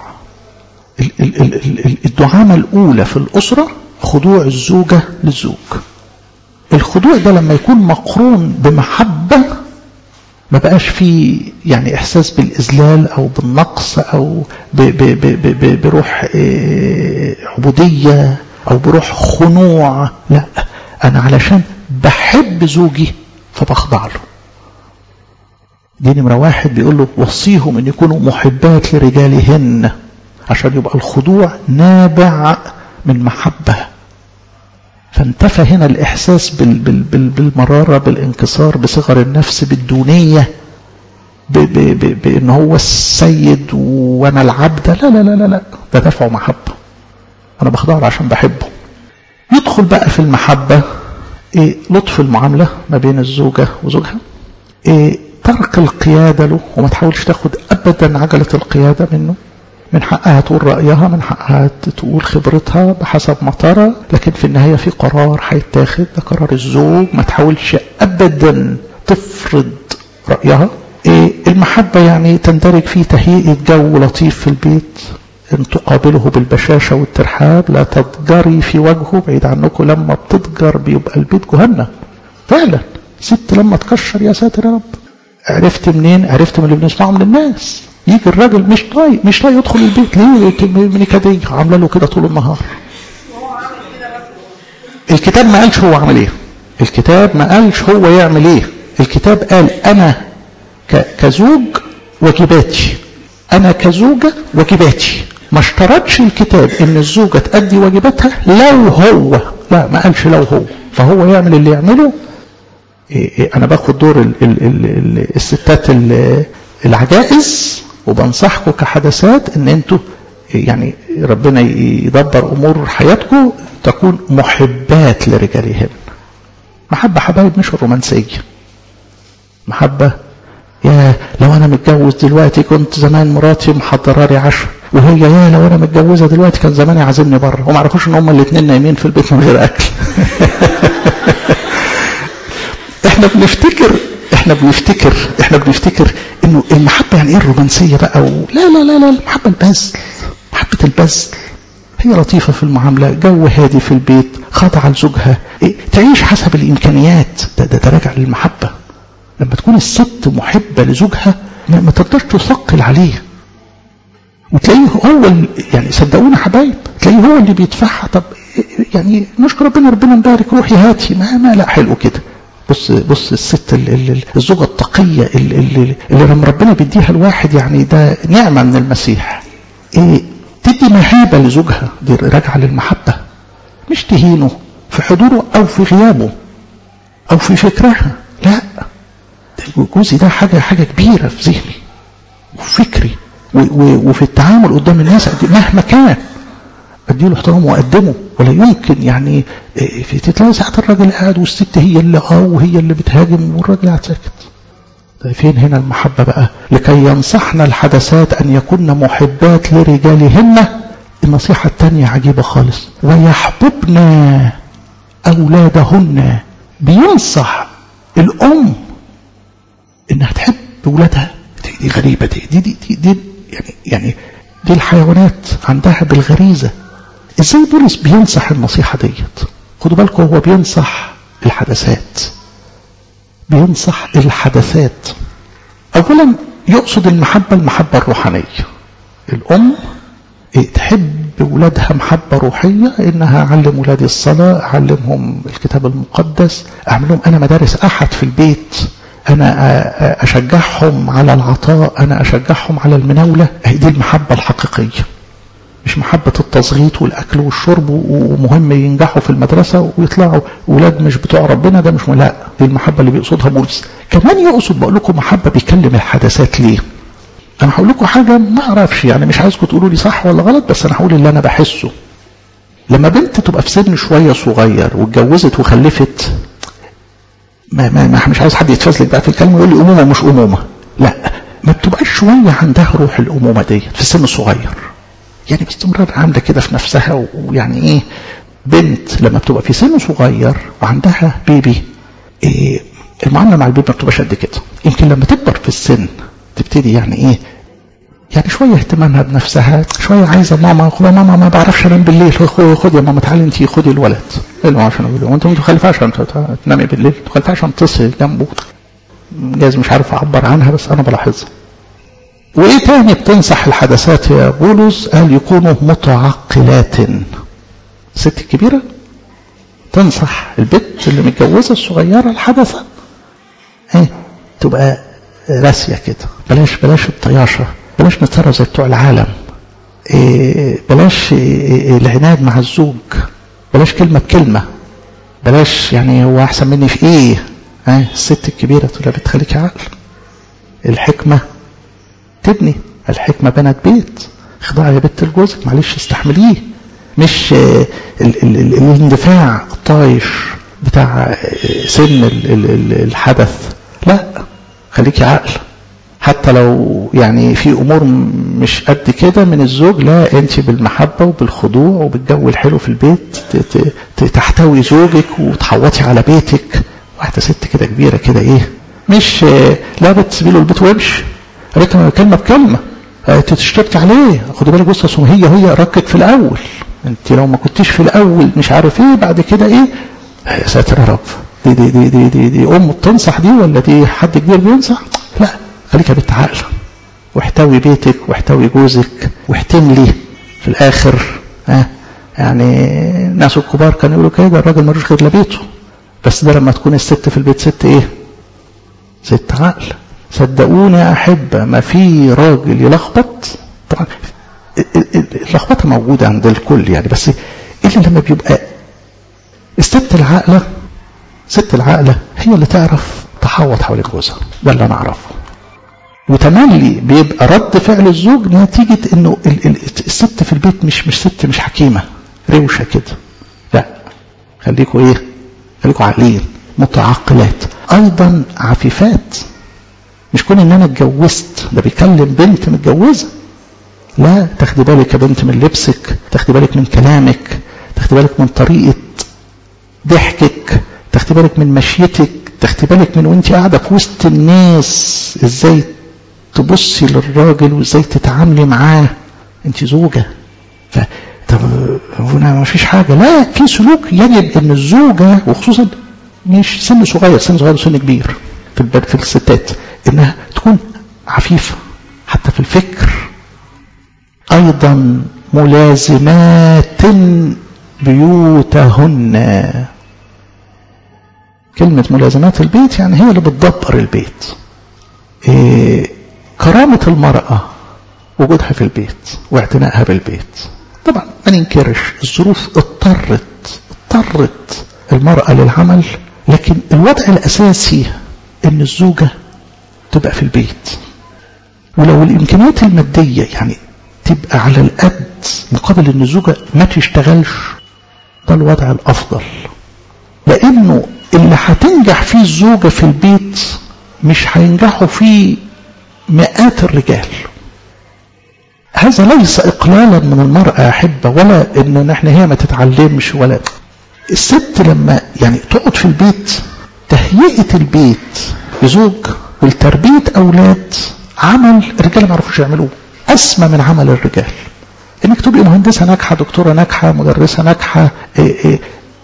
الدعامة الأولى في الأسرة خضوع الزوجة للزوج الخضوع ده لما يكون مقرون بمحبة ما بقاش فيه يعني إحساس بالإذلال أو بالنقص أو ب ب ب ب ب بروح عبودية أو بروح خنوع لا أنا علشان بحب زوجي فبخضع له دي نمرة واحد بيقول له وصيهم ان يكونوا محبات لرجالهن عشان يبقى الخضوع نابع من محبة فانتفى هنا الإحساس بال بال بال بالمرارة بالانكسار بصغر النفس بالدونية بأن هو السيد وأنا العبد لا لا لا لا لا ده دفع محبة أنا بخضع عشان بحبه يدخل بقى في المحبة إيه لطف المعاملة ما بين الزوجة وزوجها إيه ترك القيادة له وما تحاولش تاخد أبدا عجلة القيادة منه من حقها تقول رأيها من حقها تقول خبرتها بحسب ما ترى لكن في النهاية في قرار هيتاخد ده قرار الزوج ما تحاولش أبدا تفرض رأيها إيه المحبة يعني تندرج في تهيئة جو لطيف في البيت ان تقابله بالبشاشة والترحاب لا تضجري في وجهه بعيد عنكم لما بتضجر بيبقى البيت جهنم فعلا ست لما تكشر يا ساتر يا رب عرفت منين عرفت من اللي بنسمعه من الناس يجي الراجل مش طايق مش طايق يدخل البيت ليه منكدية عامله له كده طول النهار الكتاب ما قالش هو عمل ايه الكتاب ما قالش هو يعمل ايه الكتاب قال انا كزوج واجباتي انا كزوجة واجباتي ما اشترطش الكتاب ان الزوجة تأدي واجباتها لو هو لا ما قالش لو هو فهو يعمل اللي يعمله إيه إيه انا باخد دور ال ال ال ال الستات العجائز وبنصحكم كحدثات ان انتوا يعني ربنا يدبر امور حياتكم تكون محبات لرجالهن محبة حبايب مش الرومانسية محبة يا لو انا متجوز دلوقتي كنت زمان مراتي محضره لي عشاء وهي يا لو انا متجوزه دلوقتي كان زماني عازمني بره وما عرفوش ان هم الاثنين نايمين في البيت من غير اكل احنا بنفتكر احنا بنفتكر احنا بنفتكر انه المحبه يعني ايه الرومانسيه بقى و... لا لا لا لا المحبه البذل محبه البذل هي لطيفة في المعاملة جو هادي في البيت خاضعة لزوجها إيه؟ تعيش حسب الإمكانيات ده, ده, ده راجع للمحبة لما تكون الست محبة لزوجها ما, ما تقدرش تثقل عليه وتلاقيه هو يعني صدقونا حبايب تلاقيه هو اللي بيدفعها طب يعني نشكر ربنا ربنا مبارك روحي هاتي ما ما لا حلو كده بص بص الست اللي الزوجة التقية اللي, اللي, اللي لما ربنا بيديها الواحد يعني ده نعمة من المسيح ايه تدي مهابة لزوجها دي راجعة للمحبة مش تهينه في حضوره او في غيابه او في فكرها لا جوزي ده حاجة حاجة كبيرة في ذهني وفي فكري وفي التعامل قدام الناس مهما كان اديله احترام واقدمه ولا يمكن يعني في تلاقي ساعات الراجل قاعد والست هي اللي اه وهي اللي بتهاجم والراجل قاعد ساكت طيب فين هنا المحبة بقى لكي ينصحنا الحدثات أن يكون محبات لرجالهن النصيحة الثانية عجيبة خالص ويحببن أولادهن بينصح الأم إنها تحب أولادها دي غريبة دي دي, دي, دي, دي يعني يعني دي الحيوانات عندها بالغريزة ازاي بولس بينصح النصيحة ديت خدوا بالكم هو بينصح الحدثات بينصح الحدثات اولا يقصد المحبة المحبة الروحانية الام تحب ولادها محبة روحية انها اعلم ولادي الصلاة اعلمهم الكتاب المقدس اعملهم انا مدارس احد في البيت انا اشجعهم على العطاء انا اشجعهم على المناولة دي المحبة الحقيقية مش محبة التصغيط والأكل والشرب ومهم ينجحوا في المدرسة ويطلعوا ولاد مش بتوع ربنا ده مش لا دي المحبة اللي بيقصدها بولس كمان يقصد بقول لكم محبة بيكلم الحدثات ليه أنا هقول لكم حاجة ما أعرفش يعني مش عايزكم تقولوا لي صح ولا غلط بس أنا هقول اللي أنا بحسه لما بنت تبقى في سن شوية صغير واتجوزت وخلفت ما, ما, ما مش عايز حد يتفزلك بقى في الكلمة يقول لي أمومة مش أمومة لا ما بتبقاش شوية عندها روح الأمومة ديت في السن الصغير يعني باستمرار عامله كده في نفسها ويعني ايه بنت لما بتبقى في سن صغير وعندها بيبي إيه المعامله مع البيبي ما بتبقاش قد كده يمكن لما تكبر في السن تبتدي يعني ايه يعني شوية اهتمامها بنفسها شوية عايزة ماما ماما ما بعرفش انام بالليل خد يا ماما تعالي انت خدي الولد اللي عشان اقول له انت ما تخلفهاش تنامي بالليل ما تخلفهاش عشان تصل جنبه جايز مش عارف اعبر عنها بس انا بلاحظها وايه تاني بتنصح الحدثات يا بولس قال يكونوا متعقلات الست الكبيرة تنصح البنت اللي متجوزة الصغيرة الحدثة ايه تبقى راسية كده بلاش بلاش الطياشة بلاش نتصرف زي بتوع العالم إيه بلاش إيه العناد مع الزوج بلاش كلمة بكلمة بلاش يعني هو أحسن مني في إيه ها الست الكبيرة تقول لها بتخليك عقل الحكمة تبني الحكمة بنت بيت اخضعي يا بنت لجوزك معلش استحمليه مش ال ال ال الاندفاع الطايش بتاع سن ال ال الحدث لا خليكي عقل حتى لو يعني في امور مش قد كده من الزوج لا انت بالمحبه وبالخضوع وبالجو الحلو في البيت تحتوي زوجك وتحوطي على بيتك واحده ست كده كبيره كده ايه مش لا بتسيبي له البيت وامشي قالت كلمه بكلمه انت تشترك عليه خدي بالك بص هي هي ركك في الاول انت لو ما كنتيش في الاول مش عارف ايه بعد كده ايه يا ساتر يا رب دي دي دي دي دي, دي ام بتنصح دي ولا دي حد كبير بينصح لا خليك يا بنت عاقله واحتوي بيتك واحتوي جوزك واحتملي في الاخر ها آه يعني الناس الكبار كانوا يقولوا كده الراجل ملوش غير لبيته بس ده لما تكون الست في البيت ست ايه ست عقل صدقوني يا احبه ما في راجل يلخبط طبعا اللخبطه موجوده عند الكل يعني بس الا لما بيبقى الست العاقله ست العاقله هي اللي تعرف تحوط حول جوزها ده اللي انا اعرفه وتملي بيبقى رد فعل الزوج نتيجة انه الست في البيت مش مش ست مش حكيمة روشة كده لا خليكوا ايه خليكوا عاقلين متعقلات ايضا عفيفات مش كون ان انا اتجوزت ده بيكلم بنت متجوزة لا تاخدي بالك يا بنت من لبسك تاخدي بالك من كلامك تاخدي بالك من طريقة ضحكك تاخدي بالك من مشيتك تاخدي بالك من وانت قاعدة في وسط الناس ازاي تبصي للراجل وازاي تتعاملي معاه انت زوجة ف طب هنا ما فيش حاجة لا في سلوك يجب ان الزوجة وخصوصا مش سن صغير سن صغير وسن كبير في الباب في الستات انها تكون عفيفة حتى في الفكر ايضا ملازمات بيوتهن كلمة ملازمات البيت يعني هي اللي بتدبر البيت إيه كرامة المرأة وجودها في البيت واعتنائها بالبيت طبعا ما ننكرش الظروف اضطرت اضطرت المرأة للعمل لكن الوضع الأساسي ان الزوجة تبقى في البيت ولو الإمكانيات المادية يعني تبقى على القد مقابل ان الزوجة ما تشتغلش ده الوضع الأفضل لأنه اللي هتنجح فيه الزوجة في البيت مش هينجحوا فيه مئات الرجال هذا ليس إقلالا من المرأة يا أحبة ولا إن إحنا هي ما تتعلمش ولا الست لما يعني تقعد في البيت تهيئة البيت لزوج ولتربية أولاد عمل الرجال ما يعرفوش يعملوه أسمى من عمل الرجال إنك تبقي مهندسة ناجحة دكتورة ناجحة مدرسة ناجحة إيه إيه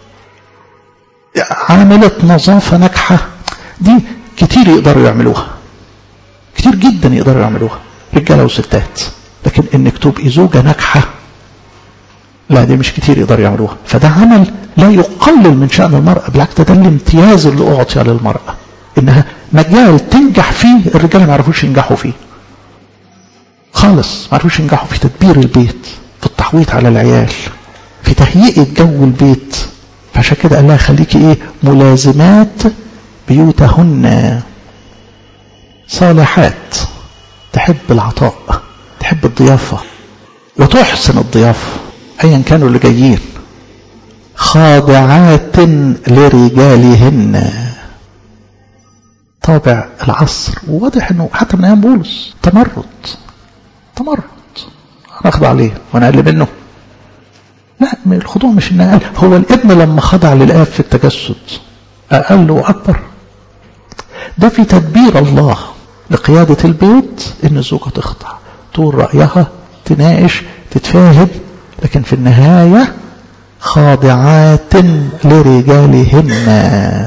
عاملة نظافة ناجحة دي كتير يقدروا يعملوها كتير جدا يقدروا يعملوها رجالة وستات لكن انك تبقي زوجة ناجحة لا دي مش كتير يقدروا يعملوها فده عمل لا يقلل من شأن المرأة بالعكس ده الامتياز اللي أعطي للمرأة إنها مجال تنجح فيه الرجال ما يعرفوش ينجحوا فيه خالص ما يعرفوش ينجحوا في تدبير البيت في التحويط على العيال في تهيئة جو البيت فعشان كده قال لها خليكي ايه ملازمات بيوتهن صالحات تحب العطاء تحب الضيافة وتحسن الضيافة ايا كانوا اللي جايين خاضعات لرجالهن طابع العصر وواضح انه حتى من ايام بولس تمرد تمرد انا اخضع عليه وانا اقل منه لا الخضوع مش ان اقل هو الابن لما خضع للاب في التجسد اقل واكبر ده في تدبير الله لقيادة البيت ان الزوجة تخضع تقول رأيها تناقش تتفاهم لكن في النهاية خاضعات لرجالهن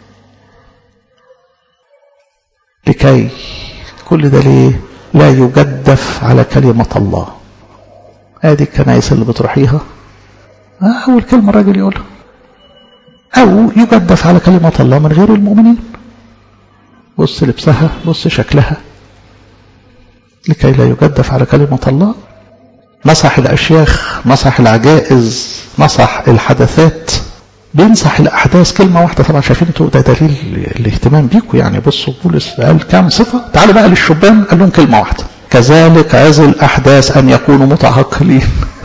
لكي كل ده ليه لا يجدف على كلمة الله هذه الكنائس اللي بتروحيها أول كلمة الراجل يقولها أو يجدف على كلمة الله من غير المؤمنين بص لبسها بص شكلها لكي لا يجدف على كلمة الله مسح الأشياخ مسح العجائز مسح الحدثات بيمسح الأحداث كلمة واحدة طبعا شايفين انتوا ده دليل الاهتمام بيكم يعني بصوا بولس قال كام صفة تعالوا بقى للشبان قال لهم كلمة واحدة كذلك عز الأحداث أن يكونوا متعقلين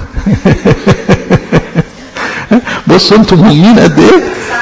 بصوا انتم مهمين قد ايه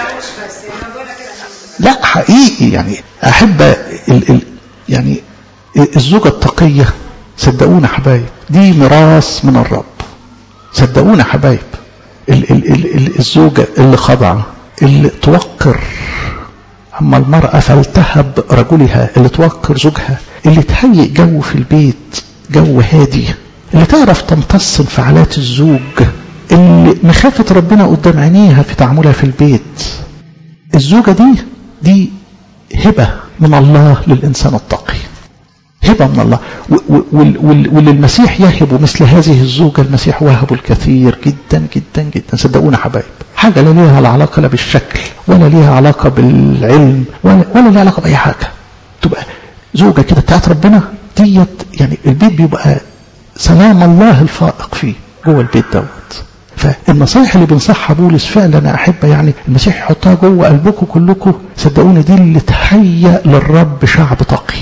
لا حقيقي يعني احب ال ال يعني الزوجة التقية صدقونا حبايب دي ميراث من الرب صدقونا حبايب ال ال ال ال الزوجة اللي خضعة اللي توقر أما المرأة فلتهب رجلها اللي توقر زوجها اللي تهيئ جو في البيت جو هادي اللي تعرف تمتص انفعالات الزوج اللي مخافة ربنا قدام عينيها في تعاملها في البيت الزوجة دي دي هبة من الله للإنسان التقي هبة من الله وللمسيح يهب مثل هذه الزوجة المسيح وهب الكثير جدا جدا جدا صدقونا حبايب حاجة لا ليها العلاقة لا بالشكل ولا ليها علاقة بالعلم ولا, ولا ليها علاقة بأي حاجة تبقى زوجة كده بتاعت ربنا ديت يعني البيت بيبقى سلام الله الفائق فيه جوه البيت دوت فالنصائح اللي بينصحها بولس فعلا انا احب يعني المسيح يحطها جوه قلبكم كلكم صدقوني دي اللي تهيأ للرب شعب تقي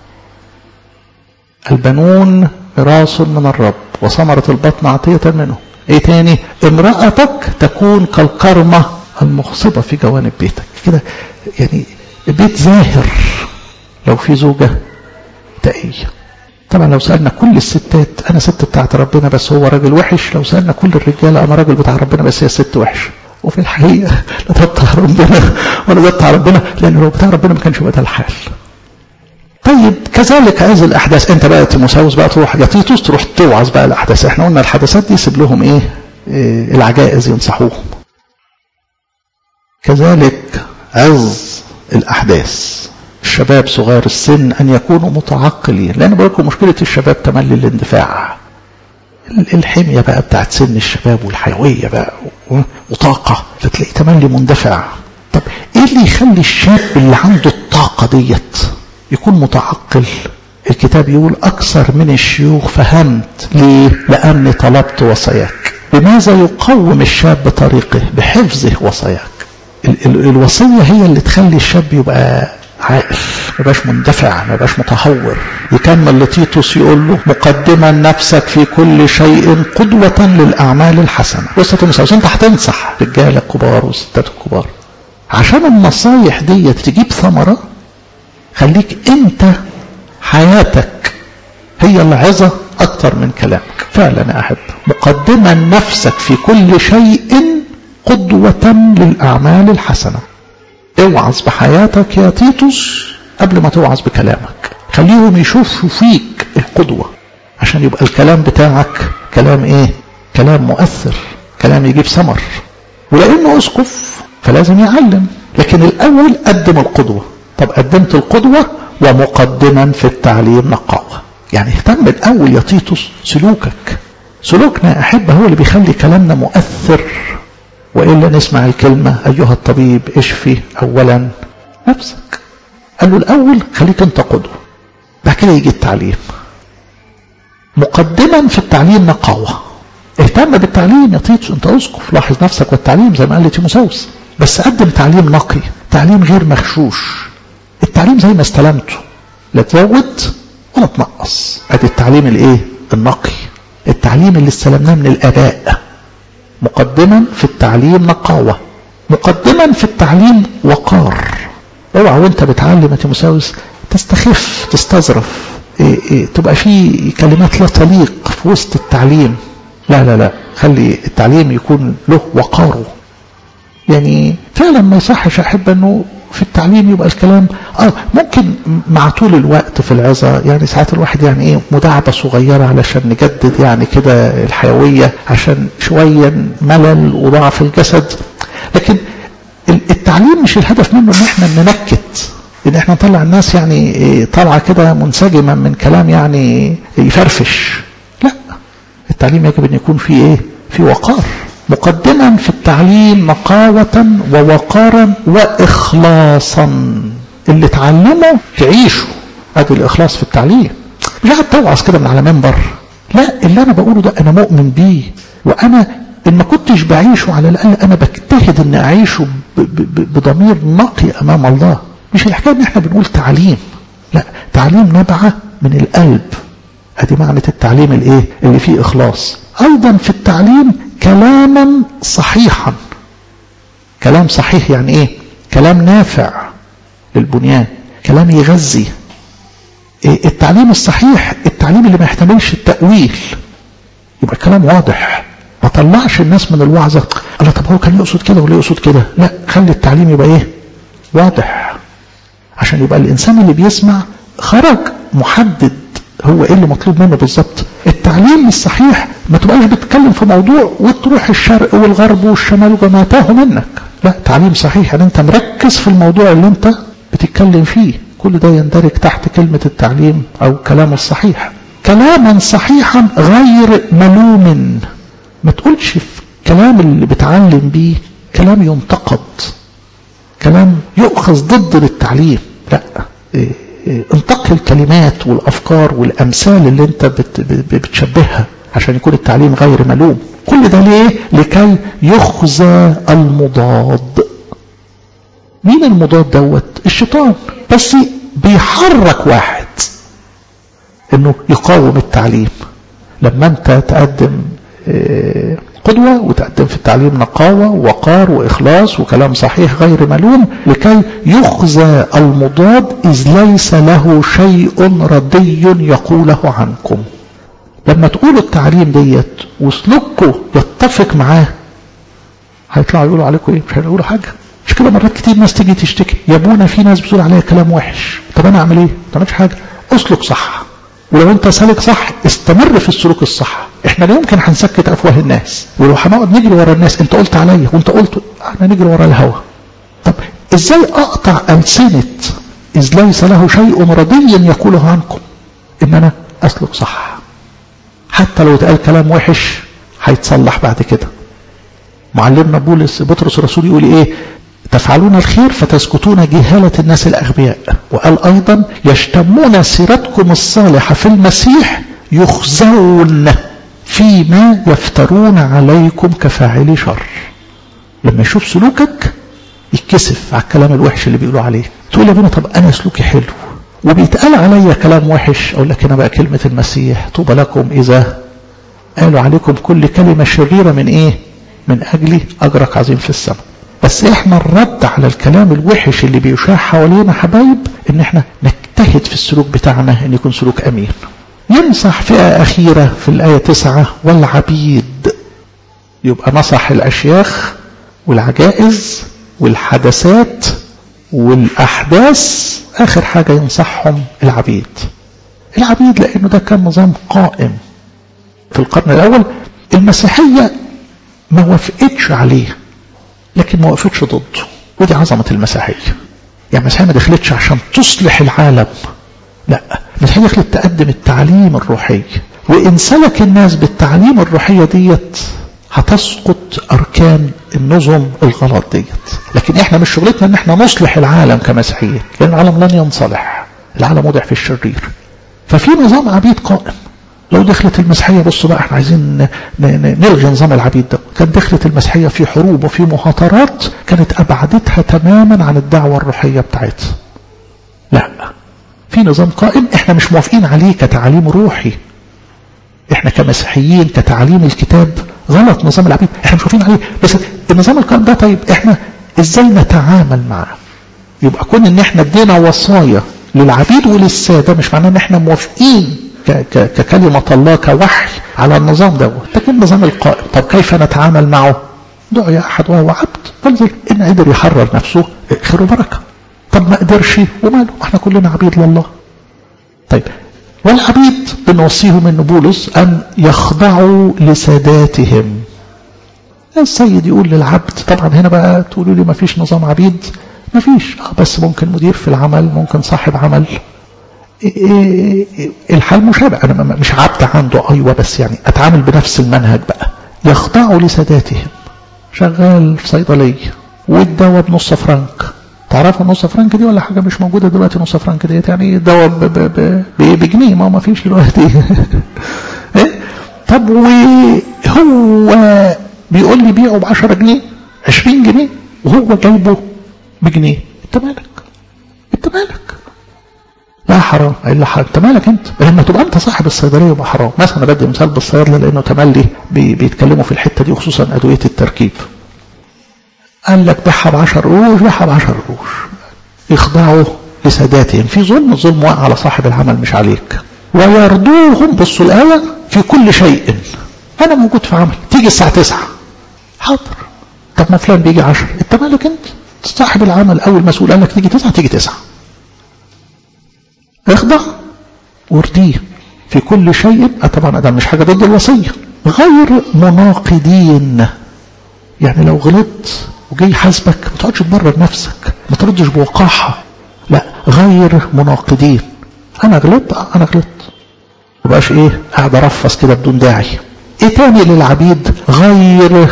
البنون ميراث من الرب وثمرة البطن عطية منه ايه تاني امرأتك تكون كالكرمة المخصبة في جوانب بيتك كده يعني بيت زاهر لو في زوجة تقية طبعا لو سألنا كل الستات أنا ست بتاعت ربنا بس هو راجل وحش لو سألنا كل الرجالة أنا راجل بتاع ربنا بس هي ست وحش وفي الحقيقة لا ده بتاع ربنا ولا ده بتاع ربنا لأن لو بتاع ربنا ما كانش يبقى ده الحال طيب كذلك هذه الأحداث أنت بقى تيموساوس بقى تروح يا تيتوس تروح توعظ بقى الأحداث احنا قلنا الحدثات دي سيب لهم إيه, إيه العجائز ينصحوهم كذلك عظ الأحداث الشباب صغار السن أن يكونوا متعقلين لأن بقول لكم مشكلة الشباب تملي الاندفاع الحمية بقى بتاعت سن الشباب والحيوية بقى وطاقة فتلاقيه تملي مندفع طب ايه اللي يخلي الشاب اللي عنده الطاقة ديت يكون متعقل الكتاب يقول أكثر من الشيوخ فهمت ليه لأني طلبت وصاياك بماذا يقوم الشاب طريقه بحفظه وصاياك ال ال الوصية هي اللي تخلي الشاب يبقى عاقل ما يبقاش مندفع ما يبقاش متهور يكمل لتيتوس يقول له مقدما نفسك في كل شيء قدوة للأعمال الحسنة بص يا تيموثاوس انت هتنصح رجالة كبار وستات كبار عشان النصايح دي تجيب ثمرة خليك انت حياتك هي العظة أكتر من كلامك فعلا أحب مقدما نفسك في كل شيء قدوة للأعمال الحسنة اوعظ بحياتك يا تيتوس قبل ما توعظ بكلامك خليهم يشوفوا فيك القدوة عشان يبقى الكلام بتاعك كلام ايه كلام مؤثر كلام يجيب ثمر ولانه اسقف فلازم يعلم لكن الاول قدم القدوة طب قدمت القدوة ومقدما في التعليم نقاوة يعني اهتم الاول يا تيتوس سلوكك سلوكنا احب هو اللي بيخلي كلامنا مؤثر وإلا نسمع الكلمة أيها الطبيب اشفي أولا نفسك قال له الأول خليك أنت قدوة بعد كده يجي التعليم مقدما في التعليم نقاوة اهتم بالتعليم يا تيتس انت اسقف لاحظ نفسك والتعليم زي ما قال تيموساوس بس قدم تعليم نقي تعليم غير مغشوش التعليم زي ما استلمته لا تزود ولا تنقص ادي التعليم الايه النقي التعليم اللي استلمناه من الاباء مقدما في التعليم نقاوة مقدما في التعليم وقار اوعى وانت بتعلم يا تيموساوس تستخف تستظرف إيه إيه تبقى في كلمات لا تليق في وسط التعليم لا لا لا خلي التعليم يكون له وقاره يعني فعلا ما يصحش احب انه في التعليم يبقى الكلام اه ممكن مع طول الوقت في العظة يعني ساعات الواحد يعني ايه مداعبة صغيرة علشان نجدد يعني كده الحيوية عشان شوية ملل وضعف الجسد لكن التعليم مش الهدف منه ان احنا ننكت ان احنا نطلع الناس يعني طالعة كده منسجمة من كلام يعني يفرفش لا التعليم يجب ان يكون فيه ايه في وقار مقدما في التعليم نقاوة ووقارا وإخلاصا اللي تعلمه تعيشه ادي الاخلاص في التعليم مش قاعد توعظ كده من على منبر لا اللي انا بقوله ده انا مؤمن بيه وانا ان ما كنتش بعيشه على الاقل انا بجتهد ان اعيشه بضمير نقي امام الله مش الحكايه ان احنا بنقول تعليم لا تعليم نبعه من القلب ادي معنى التعليم الايه اللي فيه اخلاص ايضا في التعليم كلاما صحيحا كلام صحيح يعني ايه كلام نافع للبنيان كلام يغذي إيه التعليم الصحيح التعليم اللي ما يحتملش التأويل يبقى كلام واضح ما طلعش الناس من الوعظة الله طب هو كان يقصد كده ولا يقصد كده لا خلي التعليم يبقى ايه واضح عشان يبقى الانسان اللي بيسمع خرج محدد هو ايه اللي مطلوب منه بالظبط التعليم الصحيح ما تبقاش بتتكلم في موضوع وتروح الشرق والغرب والشمال وما تاه منك لا تعليم صحيح يعني انت مركز في الموضوع اللي انت بتتكلم فيه كل ده يندرج تحت كلمة التعليم او كلام الصحيح كلاما صحيحا غير ملوم ما تقولش في كلام اللي بتعلم بيه كلام ينتقد كلام يؤخذ ضد للتعليم لا إيه انتقي الكلمات والافكار والامثال اللي انت بت بتشبهها عشان يكون التعليم غير ملوم كل ده ليه لكي يخزى المضاد مين المضاد دوت الشيطان بس بيحرك واحد انه يقاوم التعليم لما انت تقدم قدوة وتقدم في التعليم نقاوة وقار وإخلاص وكلام صحيح غير ملوم لكي يخزى المضاد إذ ليس له شيء ردي يقوله عنكم لما تقولوا التعليم ديت وسلوككم يتفق معاه هيطلعوا يقولوا عليكم ايه مش هيقولوا حاجة مش كده مرات كتير ناس تيجي تشتكي يا ابونا في ناس بتقول عليا كلام وحش طب انا اعمل ايه ما تعملش حاجة اسلك صح ولو انت سالك صح استمر في السلوك الصح احنا لا يمكن هنسكت افواه الناس ولو هنقعد نجري ورا الناس انت قلت عليا وانت قلت احنا نجري ورا الهوى طب ازاي اقطع السنه اذ ليس له شيء ردي يقوله عنكم ان انا اسلك صح حتى لو اتقال كلام وحش هيتصلح بعد كده معلمنا بولس بطرس الرسول يقول ايه تفعلون الخير فتسكتون جهالة الناس الأغبياء وقال أيضا يشتمون سيرتكم الصالحة في المسيح يخزون فيما يفترون عليكم كفاعلي شر لما يشوف سلوكك يتكسف على الكلام الوحش اللي بيقولوا عليه تقول يا ابني طب أنا سلوكي حلو وبيتقال عليا كلام وحش أقول لك هنا بقى كلمة المسيح طوبى لكم إذا قالوا عليكم كل كلمة شريرة من إيه من أجلي أجرك عظيم في السماء بس احنا الرد على الكلام الوحش اللي بيشاع حوالينا حبايب ان احنا نجتهد في السلوك بتاعنا ان يكون سلوك امين ينصح فئة اخيرة في الاية تسعة والعبيد يبقى نصح الاشياخ والعجائز والحدثات والاحداث اخر حاجة ينصحهم العبيد العبيد لانه ده كان نظام قائم في القرن الاول المسيحية ما وافقتش عليه لكن ما وقفتش ضده ودي عظمة المسيحية يعني المسيحية ما دخلتش عشان تصلح العالم لا المسيحية دخلت تقدم التعليم الروحي وإن سلك الناس بالتعليم الروحية ديت هتسقط أركان النظم الغلط ديت لكن إحنا مش شغلتنا إن إحنا نصلح العالم كمسيحيين لأن العالم لن ينصلح العالم وضع في الشرير ففي نظام عبيد قائم لو دخلت المسيحية بصوا بقى احنا عايزين نلغي نظام العبيد ده كانت دخلت المسيحية في حروب وفي مهاترات كانت أبعدتها تماما عن الدعوة الروحية بتاعتها لا في نظام قائم احنا مش موافقين عليه كتعليم روحي احنا كمسيحيين كتعليم الكتاب غلط نظام العبيد احنا مش موافقين عليه بس النظام القائم ده طيب احنا ازاي نتعامل معاه يبقى كون ان احنا ادينا وصايا للعبيد وللسادة مش معناه ان احنا موافقين ككلمة الله كوحي على النظام دوت لكن النظام القائم طب كيف نتعامل معه دعي أحد وهو عبد فلذلك إن قدر يحرر نفسه خير وبركة طب ما قدرش وماله احنا كلنا عبيد لله طيب والعبيد بنوصيهم ان بولس ان يخضعوا لساداتهم السيد يقول للعبد طبعا هنا بقى تقولوا لي ما فيش نظام عبيد ما فيش اه بس ممكن مدير في العمل ممكن صاحب عمل الحال مشابه انا مش عبد عنده ايوه بس يعني اتعامل بنفس المنهج بقى يخضعوا لساداتهم شغال في صيدليه والدواء بنص فرنك تعرفوا نص فرنك دي ولا حاجة مش موجودة دلوقتي نص فرنك ديت يعني دواء بجنيه ما ما فيش دلوقتي ايه طب وهو بيقول لي بيعه ب 10 جنيه 20 جنيه وهو جايبه بجنيه انت مالك انت مالك لا حرام الا حرام انت مالك انت لما تبقى انت صاحب الصيدليه يبقى حرام مثلا بدي مثال بالصيدله لانه تملي بي بيتكلموا في الحته دي خصوصا ادويه التركيب قال لك بيعها ب 10 قروش بيعها ب 10 قروش يخضعوا لساداتهم في ظلم الظلم واقع على صاحب العمل مش عليك ويرضوهم بصوا الايه في كل شيء انا موجود في عمل تيجي الساعه 9 حاضر طب ما فلان بيجي 10 انت مالك انت صاحب العمل اول مسؤول قال لك تيجي 9 تيجي 9 اخضع وارضيه في كل شيء طبعا ده مش حاجه ضد الوصيه غير مناقضين يعني لو غلطت وجاي يحاسبك ما تقعدش تبرر نفسك ما تردش بوقاحه لا غير مناقضين انا غلطت انا غلطت ما بقاش ايه قاعد ارفص كده بدون داعي ايه تاني للعبيد غير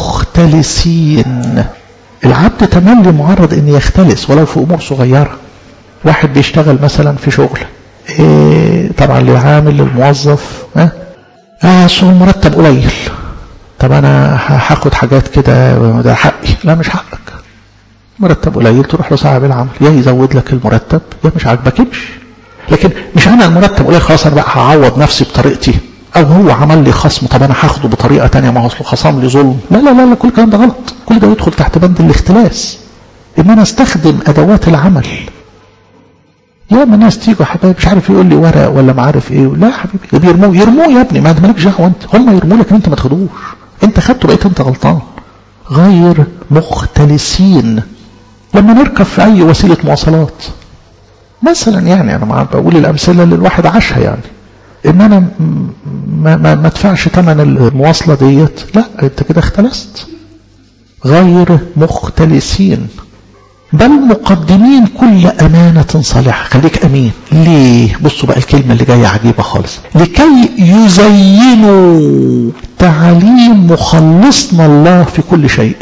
مختلسين العبد تملي معرض ان يختلس ولو في امور صغيره واحد بيشتغل مثلا في شغل إيه طبعا للعامل للموظف ها اه المرتب قليل طب انا هاخد حاجات كده ده حقي لا مش حقك مرتب قليل تروح لصاحب العمل يا يزود لك المرتب يا مش عاجبك امشي لكن مش انا المرتب قليل خلاص انا بقى هعوض نفسي بطريقتي او هو عمل لي خصم طب انا هاخده بطريقه ثانيه ما هو خصم لي ظلم لا لا لا لا كل الكلام ده غلط كل ده يدخل تحت بند الاختلاس ان انا استخدم ادوات العمل يا ما ناس تيجوا حبايب مش عارف يقول لي ورق ولا ما عارف ايه لا يا حبيبي ده بيرموه يرموه يا ابني ما انت مالكش دعوه انت هم يرموا لك انت ما تاخدوش انت خدته بقيت انت غلطان غير مختلسين لما نركب في اي وسيله مواصلات مثلا يعني انا بقول الامثله اللي الواحد عاشها يعني ان انا ما, ما, ما ادفعش ثمن المواصله ديت لا انت كده اختلست غير مختلسين بل مقدمين كل أمانة صالحة خليك أمين ليه بصوا بقى الكلمة اللي جاية عجيبة خالص لكي يزينوا تعاليم مخلصنا الله في كل شيء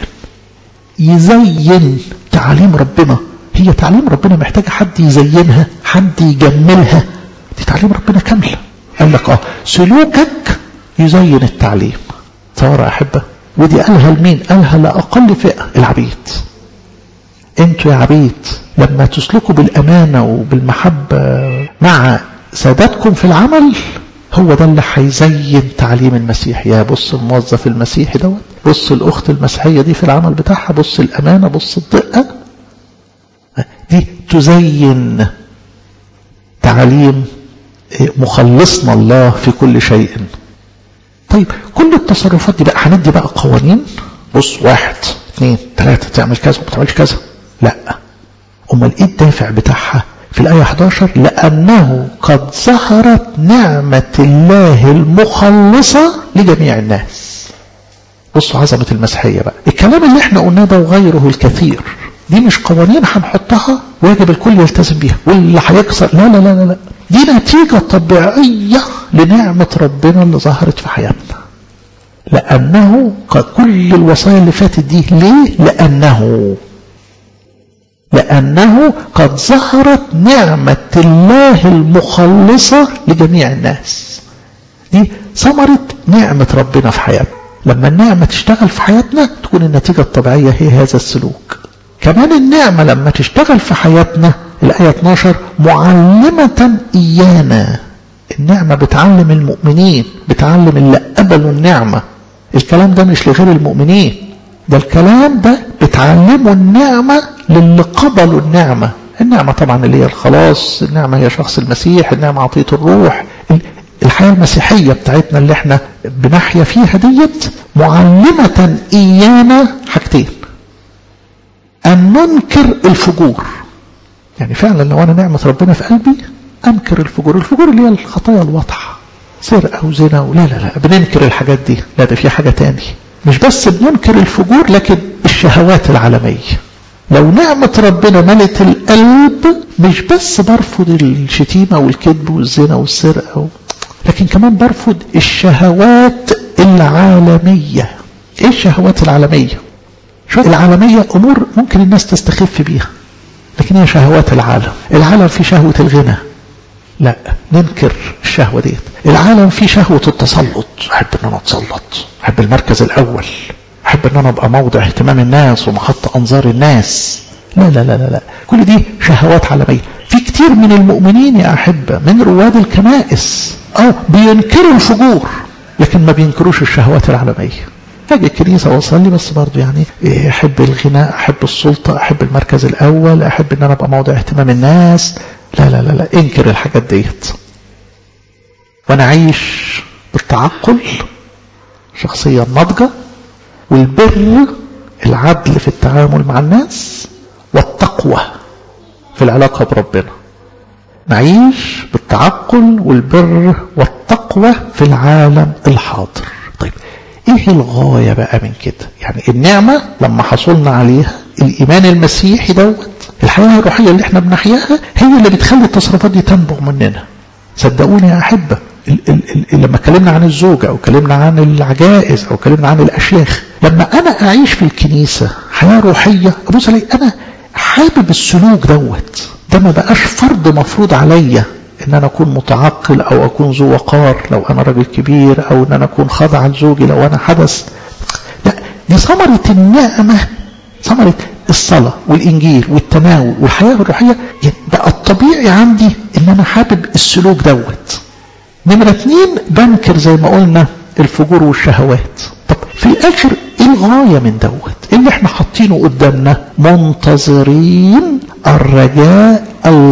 يزين تعاليم ربنا هي تعليم ربنا محتاجة حد يزينها حد يجملها دي تعليم ربنا كاملة قال لك اه سلوكك يزين التعليم تصور أحبة ودي قالها لمين قالها لأقل فئة العبيد انتوا يا عبيد لما تسلكوا بالأمانة وبالمحبة مع سادتكم في العمل هو ده اللي هيزين تعليم المسيح يا بص الموظف المسيحي دوت بص الأخت المسيحية دي في العمل بتاعها بص الأمانة بص الدقة دي تزين تعليم مخلصنا الله في كل شيء طيب كل التصرفات دي بقى هندي بقى قوانين بص واحد اثنين ثلاثة تعمل كذا وما تعملش كذا لا امال ايه الدافع بتاعها في الآية 11 لأنه قد ظهرت نعمة الله المخلصة لجميع الناس بصوا عظمة المسيحية بقى الكلام اللي احنا قلناه ده وغيره الكثير دي مش قوانين هنحطها ويجب الكل يلتزم بيها واللي هيكسر لا لا لا لا دي نتيجة طبيعية لنعمة ربنا اللي ظهرت في حياتنا لأنه قد كل الوصايا اللي فاتت دي ليه لأنه لأنه قد ظهرت نعمة الله المخلصة لجميع الناس دي ثمرة نعمة ربنا في حياتنا لما النعمة تشتغل في حياتنا تكون النتيجة الطبيعية هي هذا السلوك كمان النعمة لما تشتغل في حياتنا الآية 12 معلمة إيانا النعمة بتعلم المؤمنين بتعلم اللي قبلوا النعمة الكلام ده مش لغير المؤمنين ده الكلام ده بتعلموا النعمة للي قبلوا النعمة النعمة طبعا اللي هي الخلاص النعمة هي شخص المسيح النعمة عطية الروح الحياة المسيحية بتاعتنا اللي احنا بنحيا فيها ديت معلمة إيانا حاجتين أن ننكر الفجور يعني فعلا لو أنا نعمة ربنا في قلبي أنكر الفجور الفجور اللي هي الخطايا الواضحة سرقة وزنا ولا لا لا بننكر الحاجات دي لا ده في حاجة تاني مش بس بننكر الفجور لكن الشهوات العالمية لو نعمة ربنا ملت القلب مش بس برفض الشتيمة والكذب والزنا والسرقة و... لكن كمان برفض الشهوات العالمية ايه الشهوات العالمية شو العالمية امور ممكن الناس تستخف بيها لكن هي شهوات العالم العالم فيه شهوة الغنى لا ننكر الشهوة ديت العالم فيه شهوة التسلط أحب أن أنا أتسلط أحب المركز الأول أحب أن أنا أبقى موضع اهتمام الناس ومحط أنظار الناس لا لا لا لا, لا. كل دي شهوات عالمية في كتير من المؤمنين يا أحبة من رواد الكنائس اه بينكروا الفجور لكن ما بينكروش الشهوات العالمية اجي الكنيسه واصلي بس برضه يعني احب الغناء احب السلطه احب المركز الاول احب ان انا ابقى موضع اهتمام الناس لا لا لا لا انكر الحاجات ديت وانا عايش بالتعقل شخصيه ناضجه والبر العدل في التعامل مع الناس والتقوى في العلاقه بربنا نعيش بالتعقل والبر والتقوى في العالم الحاضر طيب ايه الغاية بقى من كده يعني النعمة لما حصلنا عليها الايمان المسيحي دوت الحياة الروحية اللي احنا بنحياها هي اللي بتخلي التصرفات دي تنبع مننا صدقوني يا احبة ال ال ال لما اتكلمنا عن الزوجة او اتكلمنا عن العجائز او اتكلمنا عن الاشياخ لما انا اعيش في الكنيسة حياة روحية ابص الاقي انا حابب السلوك دوت ده ما بقاش فرض مفروض عليا ان انا اكون متعقل او اكون ذو وقار لو انا راجل كبير او ان انا اكون خاضع لزوجي لو انا حدث لا دي ثمرة النعمة ثمرة الصلاة والإنجيل والتناول والحياة الروحية بقى الطبيعي عندي إن أنا حابب السلوك دوت نمرة اتنين بنكر زي ما قلنا الفجور والشهوات طب في الآخر إيه الغاية من دوت إيه اللي إحنا حاطينه قدامنا منتظرين الرجاء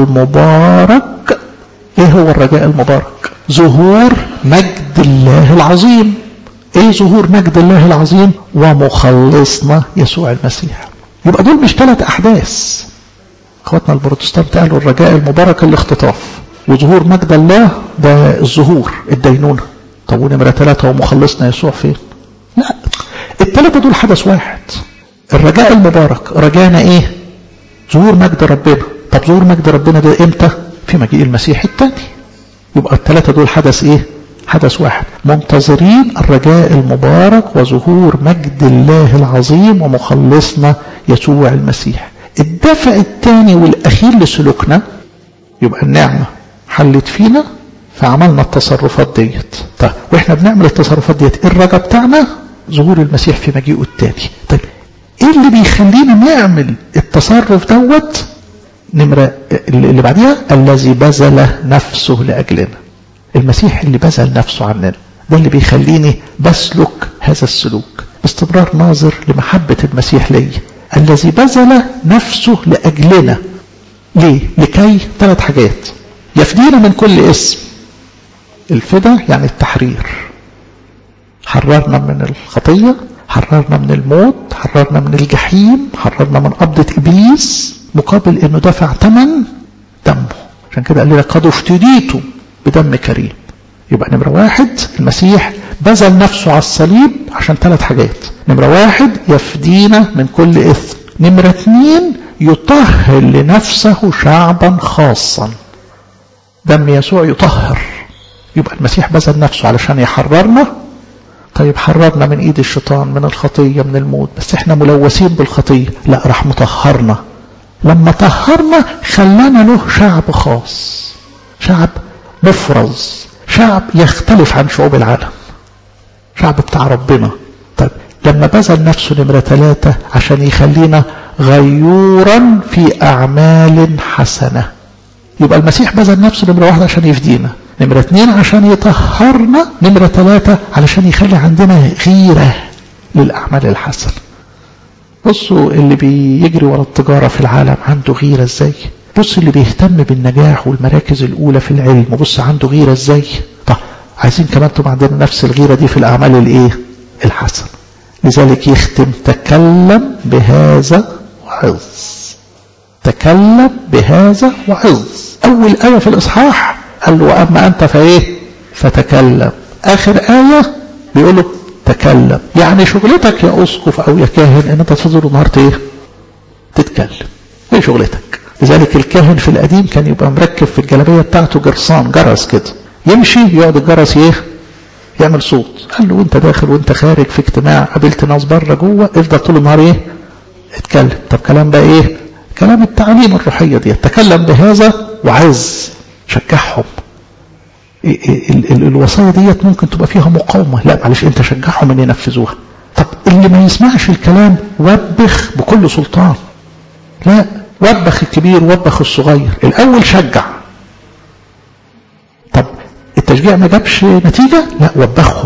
المبارك إيه هو الرجاء المبارك ظهور مجد الله العظيم ايه ظهور مجد الله العظيم ومخلصنا يسوع المسيح يبقى دول مش ثلاث احداث اخواتنا البروتستانت قالوا الرجاء المبارك الاختطاف وظهور مجد الله ده الظهور الدينونة طب ونمرة ثلاثة ومخلصنا يسوع فين لا الثلاثة دول حدث واحد الرجاء المبارك رجانا ايه ظهور مجد ربنا طب ظهور مجد ربنا ده امتى في مجيء المسيح الثاني يبقى الثلاثة دول حدث ايه حدث واحد منتظرين الرجاء المبارك وظهور مجد الله العظيم ومخلصنا يسوع المسيح الدفع الثاني والأخير لسلوكنا يبقى النعمة حلت فينا فعملنا التصرفات ديت طيب واحنا بنعمل التصرفات ديت الرجاء بتاعنا ظهور المسيح في مجيئه الثاني طيب ايه اللي بيخلينا نعمل التصرف دوت نمرة اللي بعديها الذي بذل نفسه لأجلنا المسيح اللي بذل نفسه عننا ده اللي بيخليني بسلك هذا السلوك باستمرار ناظر لمحبة المسيح لي الذي بذل نفسه لأجلنا ليه؟ لكي ثلاث حاجات يفدينا من كل اسم الفدا يعني التحرير حررنا من الخطية حررنا من الموت حررنا من الجحيم حررنا من قبضة إبليس مقابل أنه دفع ثمن دمه عشان كده قال لنا قد افتديتم بدم كريم يبقى نمرة واحد المسيح بذل نفسه على الصليب عشان ثلاث حاجات نمرة واحد يفدينا من كل إثم نمرة اثنين يطهر لنفسه شعبا خاصا دم يسوع يطهر يبقى المسيح بذل نفسه علشان يحررنا طيب حررنا من ايد الشيطان من الخطية من الموت بس احنا ملوثين بالخطية لا راح مطهرنا لما طهرنا خلانا له شعب خاص شعب مفرز شعب يختلف عن شعوب العالم شعب بتاع ربنا طيب لما بذل نفسه نمرة ثلاثة عشان يخلينا غيورا في أعمال حسنة يبقى المسيح بذل نفسه نمرة واحدة عشان يفدينا نمرة اثنين عشان يطهرنا نمرة ثلاثة علشان يخلي عندنا غيرة للأعمال الحسنة بصوا اللي بيجري ورا التجارة في العالم عنده غيرة ازاي بص اللي بيهتم بالنجاح والمراكز الأولى في العلم بص عنده غيرة ازاي طب عايزين كمان تبقى عندنا نفس الغيرة دي في الأعمال الايه الحسنة لذلك يختم تكلم بهذا وعظ تكلم بهذا وعظ أول آية في الإصحاح قال له وأما أنت فإيه فتكلم آخر آية بيقول له تكلم يعني شغلتك يا أسقف أو يا كاهن إن أنت تفضل النهار إيه تتكلم إيه شغلتك لذلك الكاهن في القديم كان يبقى مركب في الجلابية بتاعته جرسان جرس كده يمشي يقعد الجرس ايه يعمل صوت قال له وانت داخل وانت خارج في اجتماع قابلت ناس بره جوه افضل طول النهار ايه اتكلم طب كلام بقى ايه كلام التعليم الروحية دي تكلم بهذا وعز شجعهم الوصايا ديت ممكن تبقى فيها مقاومة لا معلش انت شجعهم ان ينفذوها طب اللي ما يسمعش الكلام وبخ بكل سلطان لا وبخ الكبير وبخ الصغير الاول شجع طب التشجيع ما جابش نتيجة لا وبخهم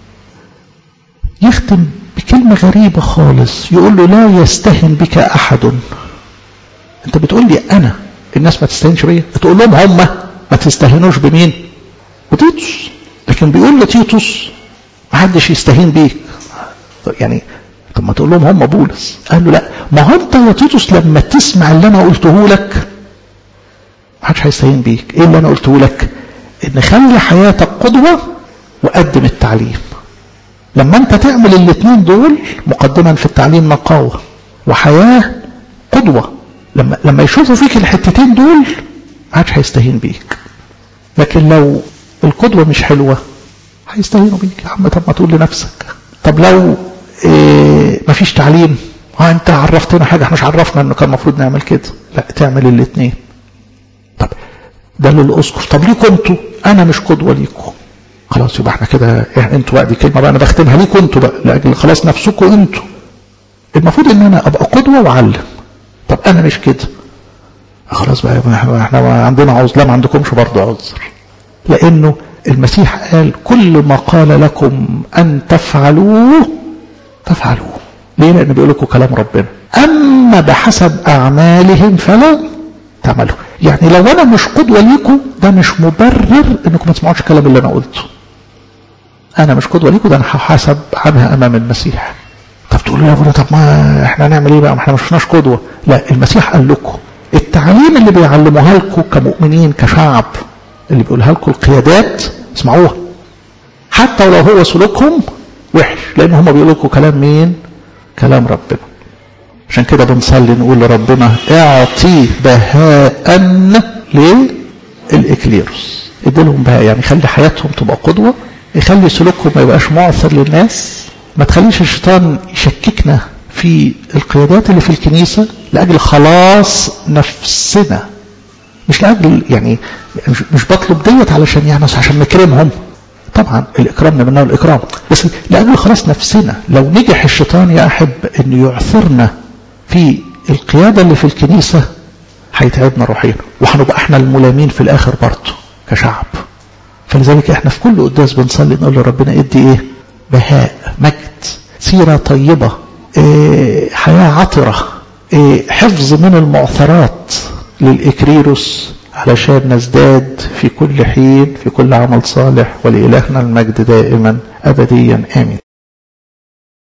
يختم بكلمة غريبة خالص يقول له لا يستهن بك أحد أنت بتقول لي أنا الناس ما تستهنش بيا تقول لهم هم ما تستهنوش بمين بتيتوس لكن بيقول لتيتوس ما حدش يستهين بيك يعني طب ما تقول لهم هم بولس قال له لا ما هو انت يا تيتوس لما تسمع اللي انا قلته لك ما حدش هيستهين بيك ايه اللي انا قلته لك ان خلي حياتك قدوة وقدم التعليم لما انت تعمل الاثنين دول مقدما في التعليم نقاوة وحياة قدوة لما لما يشوفوا فيك الحتتين دول ما حدش هيستهين بيك لكن لو القدوة مش حلوة هيستهينوا بيك يا عم طب ما تقول لنفسك طب لو إيه مفيش تعليم ها انت عرفتنا حاجة احنا مش عرفنا انه كان المفروض نعمل كده لا تعمل الاثنين طب ده للاسقف طب ليكم انتوا انا مش قدوة ليكم خلاص يبقى احنا كده يعني انتوا بقى دي كلمة بقى انا بختمها ليكم انتوا بقى لاجل خلاص نفسكم انتوا المفروض ان انا ابقى قدوة واعلم طب انا مش كده خلاص بقى احنا عندنا عذر لا ما عندكمش برضه عذر لانه المسيح قال كل ما قال لكم ان تفعلوه تفعلوه ليه لان بيقول لكم كلام ربنا اما بحسب اعمالهم فلا تعملوا يعني لو انا مش قدوة ليكم ده مش مبرر انكم ما تسمعوش الكلام اللي انا قلته انا مش قدوة ليكم ده انا هحاسب عنها امام المسيح طب تقولوا يا ابونا طب ما احنا هنعمل ايه بقى ما احنا مش شفناش قدوة لا المسيح قال لكم التعليم اللي بيعلموها لكم كمؤمنين كشعب اللي بيقولها لكم القيادات اسمعوها حتى ولو هو سلوكهم وحش لان هم بيقولوا لكم كلام مين كلام ربنا عشان كده بنصلي نقول لربنا اعطي بهاء للاكليروس اديلهم بهاء يعني خلي حياتهم تبقى قدوة يخلي سلوكهم ما يبقاش معثر للناس ما تخليش الشيطان يشككنا في القيادات اللي في الكنيسة لأجل خلاص نفسنا مش لأجل يعني مش, مش بطلب ديت علشان يعني عشان نكرمهم طبعا الإكرام منه الإكرام بس لأجل خلاص نفسنا لو نجح الشيطان يا أحب أن يعثرنا في القيادة اللي في الكنيسة هيتعبنا روحيا وهنبقى احنا الملامين في الآخر برضه كشعب فلذلك احنا في كل قداس بنصلي نقول لربنا ادي ايه بهاء مجد سيرة طيبة إيه حياة عطرة إيه حفظ من المعثرات للإكريروس علشان نزداد في كل حين في كل عمل صالح ولإلهنا المجد دائما أبديا آمين